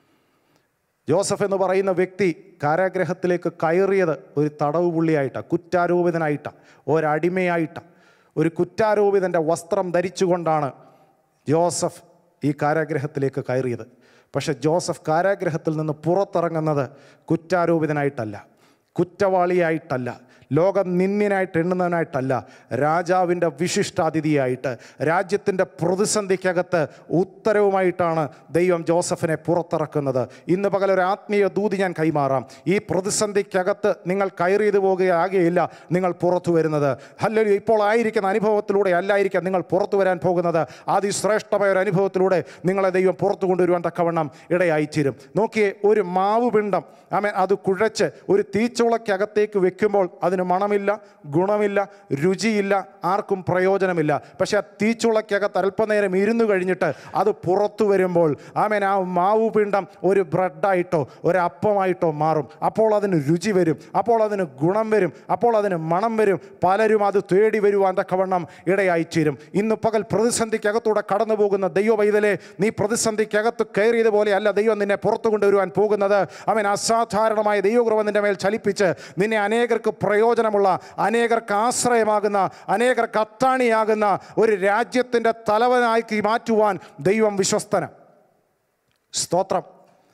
ജോസഫ് എന്ന് പറയുന്ന വ്യക്തി കാരാഗ്രഹത്തിലേക്ക് കയറിയത് ഒരു തടവ് പുള്ളിയായിട്ടാണ് കുറ്റാരോപിതനായിട്ടാണ് ഒരടിമയായിട്ടാണ് ഒരു കുറ്റാരോപിതൻ്റെ വസ്ത്രം ധരിച്ചുകൊണ്ടാണ് ജോസഫ് ഈ കാരാഗ്രഹത്തിലേക്ക് കയറിയത് പക്ഷെ ജോസഫ് കാരാഗ്രഹത്തിൽ നിന്ന് പുറത്തിറങ്ങുന്നത് കുറ്റാരോപിതനായിട്ടല്ല കുറ്റവാളിയായിട്ടല്ല ലോകം നിന്യനായിട്ട് എണ്ണുന്നവനായിട്ടല്ല രാജാവിൻ്റെ വിശിഷ്ടാതിഥിയായിട്ട് രാജ്യത്തിൻ്റെ പ്രതിസന്ധിക്കകത്ത് ഉത്തരവുമായിട്ടാണ് ദൈവം ജോസഫിനെ പുറത്തിറക്കുന്നത് ഇന്ന് പകൽ ഒരു ആത്മീയ ദൂതി ഞാൻ കൈമാറാം ഈ പ്രതിസന്ധിക്കകത്ത് നിങ്ങൾ കയറിയത് പോകുകയാകെയില്ല നിങ്ങൾ പുറത്തു വരുന്നത് അല്ലെങ്കിൽ ഇപ്പോൾ ആയിരിക്കുന്ന അനുഭവത്തിലൂടെ അല്ലായിരിക്കാം നിങ്ങൾ പുറത്തു വരാൻ പോകുന്നത് അതിശ്രേഷ്ഠമായ ഒരു അനുഭവത്തിലൂടെ നിങ്ങളെ ദൈവം പുറത്തു കൊണ്ടുവരുവാൻ തക്കവണ്ണം ഇടയായിത്തീരും നോക്കിയേ ഒരു മാവ് പിണ്ടം ആമേ അത് കുഴച്ച് ഒരു തീച്ചുളക്കകത്തേക്ക് വെക്കുമ്പോൾ അതിന് മണമില്ല ഗുണമില്ല രുചിയില്ല ആർക്കും പ്രയോജനമില്ല പക്ഷേ ആ തീച്ചുളക്കകത്ത് അല്പനേരം ഇരുന്നു കഴിഞ്ഞിട്ട് അത് പുറത്തു വരുമ്പോൾ ആമേൻ ആ മാവ് പിണ്ടം ഒരു ബ്രെഡായിട്ടോ ഒരു അപ്പമായിട്ടോ മാറും അപ്പോൾ അതിന് രുചി വരും അപ്പോൾ അതിന് ഗുണം വരും അപ്പോൾ അതിന് മണം വരും പലരും അത് തേടി വരുവാൻ തക്കവണ്ണം ഇടയായിത്തീരും ഇന്ന് പകൽ പ്രതിസന്ധിക്കകത്തൂടെ കടന്നു പോകുന്ന ദൈവ പൈതലെ നീ പ്രതിസന്ധിക്കകത്ത് കയറിയതുപോലെ അല്ല ദൈവം നിന്നെ പുറത്തു കൊണ്ടുവരുവാൻ പോകുന്നത് അവൻ അസാധാരണമായ ദൈവകൃപ നിന്റെ മേൽ ചലിപ്പിച്ച് നിന്നെ അനേകർക്ക് പ്രയോജനമുള്ള അനേകർക്ക് ആശ്രയമാകുന്ന അനേകർക്ക് അത്താണിയാകുന്ന ഒരു രാജ്യത്തിൻ്റെ തലവനാക്കി മാറ്റുവാൻ ദൈവം വിശ്വസ്തന സ്തോത്രം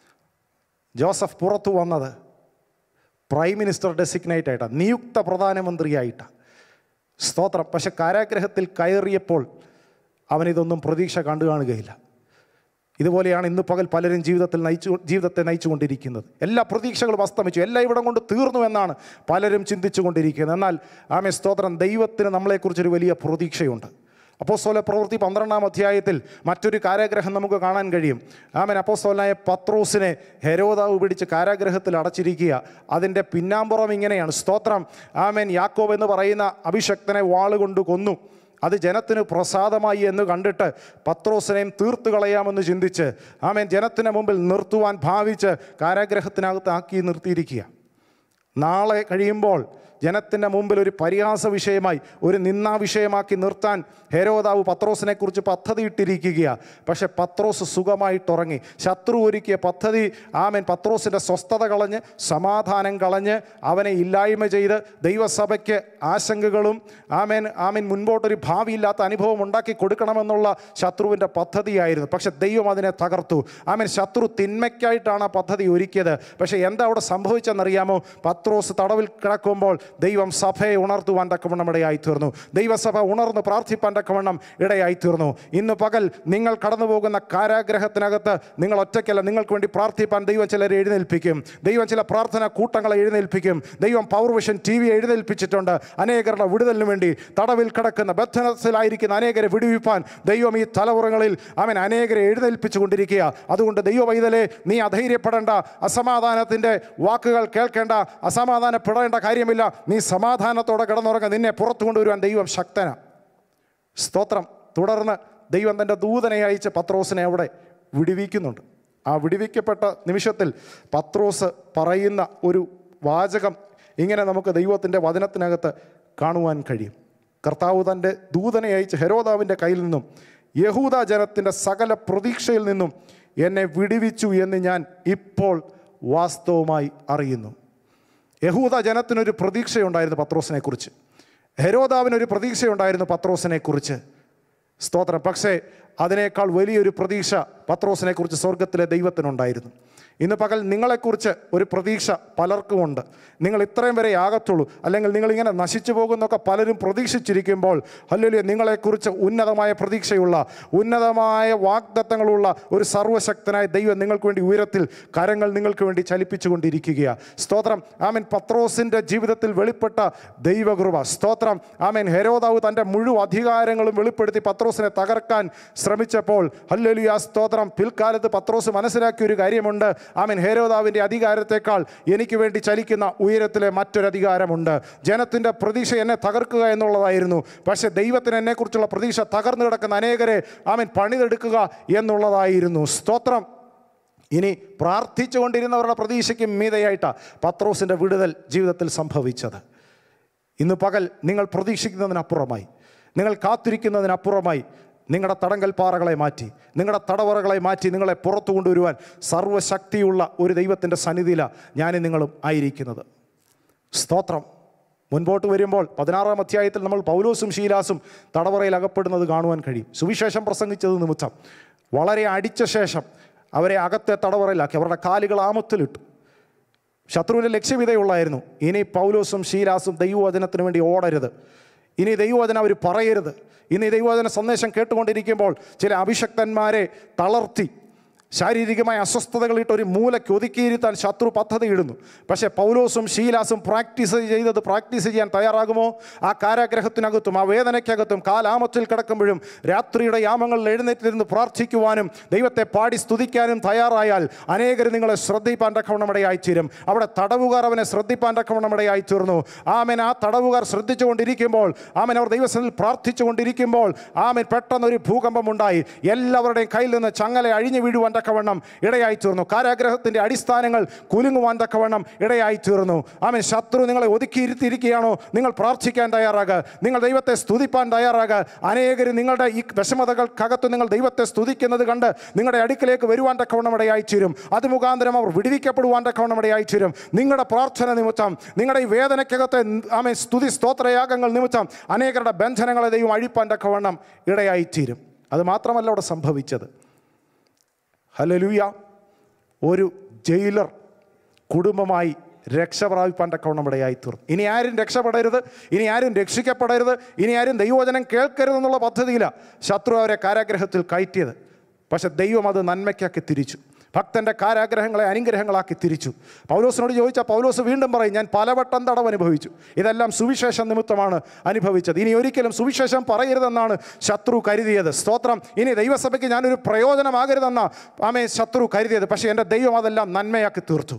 ജോസഫ് പുറത്തു വന്നത് പ്രൈം മിനിസ്റ്റർ ഡെസിഗ്നേറ്റ് ആയിട്ടാണ് നിയുക്ത പ്രധാനമന്ത്രിയായിട്ടാണ് സ്തോത്രം പക്ഷെ കാരാഗ്രഹത്തിൽ കയറിയപ്പോൾ അവനിതൊന്നും പ്രതീക്ഷ കണ്ടു കാണുകയില്ല ഇതുപോലെയാണ് ഇന്ന് പകൽ പലരും ജീവിതത്തിൽ നയിച്ചു ജീവിതത്തെ നയിച്ചുകൊണ്ടിരിക്കുന്നത് എല്ലാ പ്രതീക്ഷകളും അസ്തമിച്ചു എല്ലാം ഇവിടം കൊണ്ട് തീർന്നു എന്നാണ് പലരും ചിന്തിച്ചു കൊണ്ടിരിക്കുന്നത് എന്നാൽ ആമേ സ്തോത്രം ദൈവത്തിന് നമ്മളെക്കുറിച്ചൊരു വലിയ പ്രതീക്ഷയുണ്ട് അപ്പോസ്തോല പ്രവൃത്തി പന്ത്രണ്ടാം അധ്യായത്തിൽ മറ്റൊരു കാരാഗ്രഹം നമുക്ക് കാണാൻ കഴിയും ആമൻ അപ്പോസ്തോലനായ പത്രോസിനെ ഹെരോദാവ് പിടിച്ച് കാരാഗ്രഹത്തിൽ അടച്ചിരിക്കുക അതിൻ്റെ പിന്നാമ്പുറം ഇങ്ങനെയാണ് സ്തോത്രം ആമൻ യാക്കോബ് എന്ന് പറയുന്ന അഭിഷക്തനെ വാളുകൊണ്ട് കൊന്നു അത് ജനത്തിന് പ്രസാദമായി എന്ന് കണ്ടിട്ട് പത്രോസിനെയും തീർത്തു കളയാമെന്ന് ചിന്തിച്ച് ആമേൻ ജനത്തിന് മുമ്പിൽ നിർത്തുവാൻ ഭാവിച്ച് കാരാഗ്രഹത്തിനകത്ത് ആക്കി നിർത്തിയിരിക്കുക നാളെ കഴിയുമ്പോൾ ജനത്തിൻ്റെ മുമ്പിൽ ഒരു പരിഹാസ വിഷയമായി ഒരു നിന്നാ വിഷയമാക്കി നിർത്താൻ ഹെരോദാവ് പത്രോസിനെക്കുറിച്ച് പദ്ധതി ഇട്ടിരിക്കുകയാണ് പക്ഷെ പത്രോസ് സുഖമായിട്ടുറങ്ങി ശത്രു ഒരുക്കിയ പദ്ധതി ആമൻ പത്രോസിൻ്റെ സ്വസ്ഥത കളഞ്ഞ് സമാധാനം കളഞ്ഞ് അവനെ ഇല്ലായ്മ ചെയ്ത് ദൈവസഭയ്ക്ക് ആശങ്കകളും ആമേൻ ആമേൻ മുൻപോട്ടൊരു ഭാവിയില്ലാത്ത അനുഭവം ഉണ്ടാക്കി കൊടുക്കണമെന്നുള്ള ശത്രുവിൻ്റെ പദ്ധതിയായിരുന്നു പക്ഷെ ദൈവം അതിനെ തകർത്തു ആമേൻ ശത്രു തിന്മയ്ക്കായിട്ടാണ് ആ പദ്ധതി ഒരുക്കിയത് പക്ഷേ എന്താ അവിടെ സംഭവിച്ചെന്നറിയാമോ പത്രോസ് തടവിൽ കിടക്കുമ്പോൾ ദൈവം സഭയെ ഉണർത്തുവാൻ തക്കവണ്ണം ഇടയായി തീർന്നു ദൈവസഭ ഉണർന്ന് പ്രാർത്ഥിപ്പാൻ തക്കവണ്ണം ഇടയായി തീർന്നു ഇന്ന് പകൽ നിങ്ങൾ കടന്നു പോകുന്ന കാരാഗ്രഹത്തിനകത്ത് നിങ്ങൾ ഒറ്റയ്ക്കല്ല നിങ്ങൾക്ക് വേണ്ടി പ്രാർത്ഥിപ്പാൻ ദൈവം ചിലരെ എഴുന്നേൽപ്പിക്കും ദൈവം ചില പ്രാർത്ഥന കൂട്ടങ്ങളെ എഴുന്നേൽപ്പിക്കും ദൈവം പവർ വിഷൻ ടി വി എഴുന്നേൽപ്പിച്ചിട്ടുണ്ട് അനേകരുടെ വിടുതലിന് വേണ്ടി തടവിൽ കിടക്കുന്ന ബന്ധനത്തിലായിരിക്കുന്ന അനേകരെ വിടുവിപ്പാൻ ദൈവം ഈ തലമുറകളിൽ അവൻ അനേകരെ എഴുന്നേൽപ്പിച്ചു കൊണ്ടിരിക്കുക അതുകൊണ്ട് ദൈവ വൈതലെ നീ അധൈര്യപ്പെടേണ്ട അസമാധാനത്തിൻ്റെ വാക്കുകൾ കേൾക്കേണ്ട അസമാധാനപ്പെടേണ്ട കാര്യമില്ല നീ സമാധാനത്തോടെ കിടന്നുറങ്ങുക നിന്നെ പുറത്തു കൊണ്ടുവരുവാൻ ദൈവം ശക്തനാണ് സ്തോത്രം തുടർന്ന് ദൈവം തൻ്റെ ദൂതനെ അയച്ച് പത്രോസിനെ അവിടെ വിടുവിക്കുന്നുണ്ട് ആ വിടുവിക്കപ്പെട്ട നിമിഷത്തിൽ പത്രോസ് പറയുന്ന ഒരു വാചകം ഇങ്ങനെ നമുക്ക് ദൈവത്തിൻ്റെ വചനത്തിനകത്ത് കാണുവാൻ കഴിയും കർത്താവ് തൻ്റെ ദൂതനെ അയച്ച് ഹെരോദാവിൻ്റെ കയ്യിൽ നിന്നും യഹൂദ ജനത്തിൻ്റെ സകല പ്രതീക്ഷയിൽ നിന്നും എന്നെ വിടുവിച്ചു എന്ന് ഞാൻ ഇപ്പോൾ വാസ്തവമായി അറിയുന്നു യഹൂദ ജനത്തിനൊരു പ്രതീക്ഷയുണ്ടായിരുന്നു പത്രോസിനെക്കുറിച്ച് ഹെരോദാവിനൊരു പ്രതീക്ഷയുണ്ടായിരുന്നു പത്രോസിനെക്കുറിച്ച് സ്തോത്രം പക്ഷേ അതിനേക്കാൾ വലിയൊരു പ്രതീക്ഷ പത്രോസിനെക്കുറിച്ച് സ്വർഗത്തിലെ ദൈവത്തിനുണ്ടായിരുന്നു ഇന്ന് പകൽ നിങ്ങളെക്കുറിച്ച് ഒരു പ്രതീക്ഷ പലർക്കുമുണ്ട് നിങ്ങൾ ഇത്രയും വരെ ആകത്തുള്ളൂ അല്ലെങ്കിൽ നിങ്ങളിങ്ങനെ നശിച്ചു പോകുന്നൊക്കെ പലരും പ്രതീക്ഷിച്ചിരിക്കുമ്പോൾ അല്ലെങ്കിൽ നിങ്ങളെക്കുറിച്ച് ഉന്നതമായ പ്രതീക്ഷയുള്ള ഉന്നതമായ വാഗ്ദത്തങ്ങളുള്ള ഒരു സർവശക്തനായ ദൈവം നിങ്ങൾക്ക് വേണ്ടി ഉയരത്തിൽ കരങ്ങൾ നിങ്ങൾക്ക് വേണ്ടി ചലിപ്പിച്ചുകൊണ്ടിരിക്കുകയാണ് സ്തോത്രം ആമൻ പത്രോസിൻ്റെ ജീവിതത്തിൽ വെളിപ്പെട്ട ദൈവകൃപ സ്തോത്രം ആമൻ ഹെരോദാവ് തൻ്റെ മുഴുവൻ അധികാരങ്ങളും വെളിപ്പെടുത്തി പത്രോസിനെ തകർക്കാൻ ശ്രമിച്ചപ്പോൾ ഹല്ലേലൂയ സ്തോത്രം പിൽക്കാലത്ത് പത്രോസ് മനസ്സിലാക്കിയ ഒരു കാര്യമുണ്ട് ആമൻ ഹേരോദാവിൻ്റെ അധികാരത്തെക്കാൾ എനിക്ക് വേണ്ടി ചലിക്കുന്ന ഉയരത്തിലെ മറ്റൊരു അധികാരമുണ്ട് ജനത്തിൻ്റെ പ്രതീക്ഷ എന്നെ തകർക്കുക എന്നുള്ളതായിരുന്നു പക്ഷേ ദൈവത്തിന് എന്നെക്കുറിച്ചുള്ള പ്രതീക്ഷ തകർന്നു കിടക്കുന്ന അനേകരെ ആമൻ പണിതെടുക്കുക എന്നുള്ളതായിരുന്നു സ്തോത്രം ഇനി പ്രാർത്ഥിച്ചുകൊണ്ടിരുന്നവരുടെ പ്രതീക്ഷയ്ക്ക് മീതയായിട്ടാണ് പത്രോസിൻ്റെ വിടുതൽ ജീവിതത്തിൽ സംഭവിച്ചത് ഇന്ന് പകൽ നിങ്ങൾ പ്രതീക്ഷിക്കുന്നതിനപ്പുറമായി നിങ്ങൾ കാത്തിരിക്കുന്നതിനപ്പുറമായി നിങ്ങളുടെ തടങ്കൽ പാറകളെ മാറ്റി നിങ്ങളുടെ തടവറകളെ മാറ്റി നിങ്ങളെ പുറത്തു കൊണ്ടുവരുവാൻ സർവ്വശക്തിയുള്ള ഒരു ദൈവത്തിൻ്റെ സന്നിധിയിലാണ് ഞാനും നിങ്ങളും ആയിരിക്കുന്നത് സ്തോത്രം മുൻപോട്ട് വരുമ്പോൾ പതിനാറാം അധ്യായത്തിൽ നമ്മൾ പൗലോസും ശീലാസും തടവറയിൽ അകപ്പെടുന്നത് കാണുവാൻ കഴിയും സുവിശേഷം പ്രസംഗിച്ചത് നിമിത്തം വളരെ അടിച്ച ശേഷം അവരെ അകത്തെ തടവറയിലാക്കി അവരുടെ കാലുകൾ ആമത്തിലിട്ടു ശത്രുവിൻ്റെ ലക്ഷ്യവിധയുള്ളായിരുന്നു ഇനി പൗലോസും ശീലാസും ദൈവവചനത്തിന് വേണ്ടി ഓടരുത് ഇനി ദൈവവചനം അവർ പറയരുത് ഇനി ദൈവവചന സന്ദേശം കേട്ടുകൊണ്ടിരിക്കുമ്പോൾ ചില അഭിഷക്തന്മാരെ തളർത്തി ശാരീരികമായ അസ്വസ്ഥതകളിട്ട് ഒരു മൂലയ്ക്ക് ഒതുക്കിയിരുത്താൻ ശത്രു പദ്ധതി ഇടുന്നു പക്ഷേ പൗലോസും ശീലാസും പ്രാക്ടീസ് ചെയ്തത് പ്രാക്ടീസ് ചെയ്യാൻ തയ്യാറാകുമോ ആ കാരാഗ്രഹത്തിനകത്തും ആ വേദനയ്ക്കകത്തും കാലാമത്തിൽ കിടക്കുമ്പോഴും രാത്രിയുടെ യാമങ്ങളിൽ എഴുന്നേറ്റിരുന്ന് പ്രാർത്ഥിക്കുവാനും ദൈവത്തെ പാടി സ്തുതിക്കാനും തയ്യാറായാൽ അനേകർ നിങ്ങളെ ശ്രദ്ധിപ്പാൻ തക്കവണ്ണമിടയായി തീരും അവിടെ തടവുകാർ അവനെ ശ്രദ്ധിപ്പാൻ തക്കവണ്ണമിടയായി തീർന്നു ആമൻ ആ തടവുകാർ ശ്രദ്ധിച്ചുകൊണ്ടിരിക്കുമ്പോൾ ആമൻ അവർ ദൈവസ്ഥനിൽ പ്രാർത്ഥിച്ചുകൊണ്ടിരിക്കുമ്പോൾ ആമൻ പെട്ടെന്നൊരു ഭൂകമ്പമുണ്ടായി എല്ലാവരുടെയും കയ്യിൽ നിന്ന് ചങ്ങല അഴിഞ്ഞു വീഴുവാൻ തക്കവണ്ണം ഇടയായി തീർന്നു കാരാഗ്രഹത്തിൻ്റെ അടിസ്ഥാനങ്ങൾ കുലുങ്ങുവാൻ തക്കവണ്ണം ഇടയായി തീർന്നു ആമൻ ശത്രു നിങ്ങളെ ഒതുക്കിയിരുത്തിയിരിക്കുകയാണോ നിങ്ങൾ പ്രാർത്ഥിക്കാൻ തയ്യാറാകുക നിങ്ങൾ ദൈവത്തെ സ്തുതിപ്പാൻ തയ്യാറാകുക അനേകർ നിങ്ങളുടെ ഈ വിഷമതകൾക്കകത്ത് നിങ്ങൾ ദൈവത്തെ സ്തുതിക്കുന്നത് കണ്ട് നിങ്ങളുടെ അടുക്കിലേക്ക് വരുവാൻ തക്കവണ്ണം ഇടയായി തീരും അത് മുഖാന്തരം അവർ വിടുവിക്കപ്പെടുവാൻ തക്കവണ്ണം ഇടയായി തീരും നിങ്ങളുടെ പ്രാർത്ഥന നിമിത്തം നിങ്ങളുടെ ഈ വേദനയ്ക്കകത്തെ ആമൻ സ്തുതി സ്തോത്രയാഗങ്ങൾ നിമിത്തം അനേകരുടെ ബന്ധനങ്ങളെ ദൈവം അഴിപ്പാൻ തക്കവണ്ണം ഇടയായി തീരും അത് മാത്രമല്ല അവിടെ സംഭവിച്ചത് ഹലലൂയ ഒരു ജയിലർ കുടുംബമായി രക്ഷ പ്രാപിപ്പാൻ തക്കവണ്ണം ഇടയായി തീർന്നു ഇനി ആരും രക്ഷപ്പെടരുത് ഇനി ആരും രക്ഷിക്കപ്പെടരുത് ഇനി ആരും ദൈവവചനം കേൾക്കരുത് എന്നുള്ള പദ്ധതിയിലാണ് ശത്രു അവരെ കാരാഗ്രഹത്തിൽ കയറ്റിയത് പക്ഷെ ദൈവം അത് നന്മയ്ക്കാക്കി തിരിച്ചു ഭക്തൻ്റെ കാരാഗ്രഹങ്ങളെ അനുഗ്രഹങ്ങളാക്കി തിരിച്ചു പൗലോസിനോട് ചോദിച്ചാൽ പൗലോസ് വീണ്ടും പറയും ഞാൻ പലവട്ടം തടവ് അനുഭവിച്ചു ഇതെല്ലാം സുവിശേഷ നിമിത്തമാണ് അനുഭവിച്ചത് ഇനി ഒരിക്കലും സുവിശേഷം പറയരുതെന്നാണ് ശത്രു കരുതിയത് സ്തോത്രം ഇനി ദൈവസഭയ്ക്ക് ഞാനൊരു പ്രയോജനമാകരുതെന്ന ആമേ ശത്രു കരുതിയത് പക്ഷേ എൻ്റെ ദൈവം അതെല്ലാം നന്മയാക്കി തീർത്തു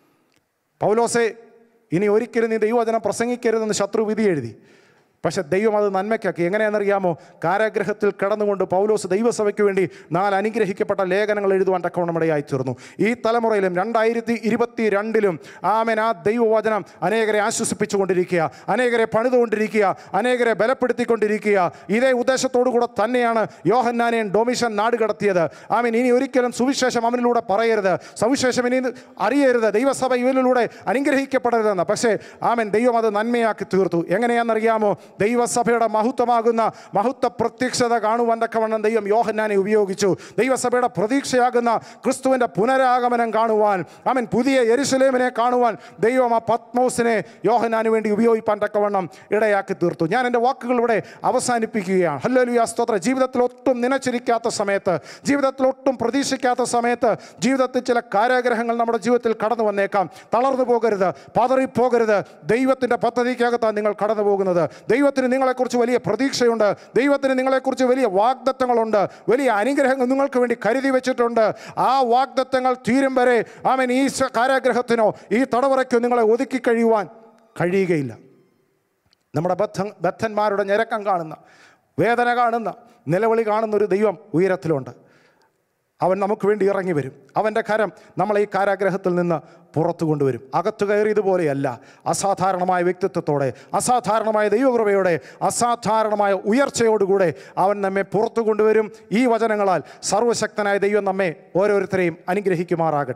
പൗലോസെ ഇനി ഒരിക്കലും നീ ദൈവവചനം പ്രസംഗിക്കരുതെന്ന് ശത്രു വിധി എഴുതി പക്ഷെ ദൈവം അത് നന്മയ്ക്കാക്കി എങ്ങനെയാണെന്നറിയാമോ കാരാഗ്രഹത്തിൽ കിടന്നുകൊണ്ട് പൗലോസ് ദൈവസഭയ്ക്ക് വേണ്ടി നാല് അനുഗ്രഹിക്കപ്പെട്ട ലേഖനങ്ങൾ എഴുതുവാൻ തക്കവണ്ണമിടയായി തീർന്നു ഈ തലമുറയിലും രണ്ടായിരത്തി ഇരുപത്തി രണ്ടിലും ആമൻ ആ ദൈവവചനം അനേകരെ ആശ്വസിപ്പിച്ചുകൊണ്ടിരിക്കുക അനേകരെ പണിതുകൊണ്ടിരിക്കുക അനേകരെ ബലപ്പെടുത്തിക്കൊണ്ടിരിക്കുക ഇതേ ഉദ്ദേശത്തോടു കൂടെ തന്നെയാണ് യോഹന്നാനെയും ഡൊമിഷൻ നാട് കടത്തിയത് ആമൻ ഇനി ഒരിക്കലും സുവിശേഷം അവനിലൂടെ പറയരുത് സുവിശേഷം ഇനി അറിയരുത് ദൈവസഭ ഇവനിലൂടെ അനുഗ്രഹിക്കപ്പെടരുതെന്ന് പക്ഷേ ആമൻ ദൈവം അത് നന്മയാക്കി തീർത്തു എങ്ങനെയാണെന്നറിയാമോ ദൈവസഭയുടെ മഹത്വമാകുന്ന മഹത്വ പ്രത്യക്ഷത കാണുവാൻ തക്കവണ്ണം ദൈവം യോഹന്നാനെ ഉപയോഗിച്ചു ദൈവസഭയുടെ പ്രതീക്ഷയാകുന്ന ക്രിസ്തുവിൻ്റെ പുനരാഗമനം കാണുവാൻ ആമൻ പുതിയ യെരുസലേമിനെ കാണുവാൻ ദൈവം ആ പത്മോസിനെ യോഹന്നാന് വേണ്ടി ഉപയോഗിപ്പാൻ തക്കവണ്ണം ഇടയാക്കി തീർത്തു ഞാൻ എൻ്റെ വാക്കുകൾ ഇവിടെ അവസാനിപ്പിക്കുകയാണ് ഹല്ലേലൂയ സ്തോത്ര ജീവിതത്തിൽ ഒട്ടും നനച്ചിരിക്കാത്ത സമയത്ത് ജീവിതത്തിൽ ഒട്ടും പ്രതീക്ഷിക്കാത്ത സമയത്ത് ജീവിതത്തിൽ ചില കാരാഗ്രഹങ്ങൾ നമ്മുടെ ജീവിതത്തിൽ കടന്നു വന്നേക്കാം തളർന്നു പോകരുത് പതറിപ്പോകരുത് ദൈവത്തിൻ്റെ പദ്ധതിക്കകത്താണ് നിങ്ങൾ കടന്നു പോകുന്നത് ദൈവത്തിന് നിങ്ങളെക്കുറിച്ച് വലിയ പ്രതീക്ഷയുണ്ട് ദൈവത്തിന് നിങ്ങളെക്കുറിച്ച് വലിയ വാഗ്ദത്തങ്ങളുണ്ട് വലിയ അനുഗ്രഹങ്ങൾ നിങ്ങൾക്ക് വേണ്ടി കരുതി വെച്ചിട്ടുണ്ട് ആ വാഗ്ദത്തങ്ങൾ തീരും വരെ ആമൻ ഈ സ- കാരാഗ്രഹത്തിനോ ഈ തടവറയ്ക്കോ നിങ്ങളെ ഒതുക്കി കഴിയുവാൻ കഴിയുകയില്ല നമ്മുടെ ബദ്ധ ബദ്ധന്മാരുടെ ഞരക്കം കാണുന്ന വേദന കാണുന്ന നിലവിളി കാണുന്ന ഒരു ദൈവം ഉയരത്തിലുണ്ട് അവൻ നമുക്ക് വേണ്ടി ഇറങ്ങി വരും അവൻ്റെ കരം നമ്മളെ ഈ കാരാഗ്രഹത്തിൽ നിന്ന് പുറത്തു കൊണ്ടുവരും അകത്തു കയറിയതുപോലെയല്ല അസാധാരണമായ വ്യക്തിത്വത്തോടെ അസാധാരണമായ ദൈവകൃപയോടെ അസാധാരണമായ ഉയർച്ചയോടുകൂടെ അവൻ നമ്മെ പുറത്തു കൊണ്ടുവരും ഈ വചനങ്ങളാൽ സർവശക്തനായ ദൈവം നമ്മെ ഓരോരുത്തരെയും അനുഗ്രഹിക്കുമാറാകട്ടെ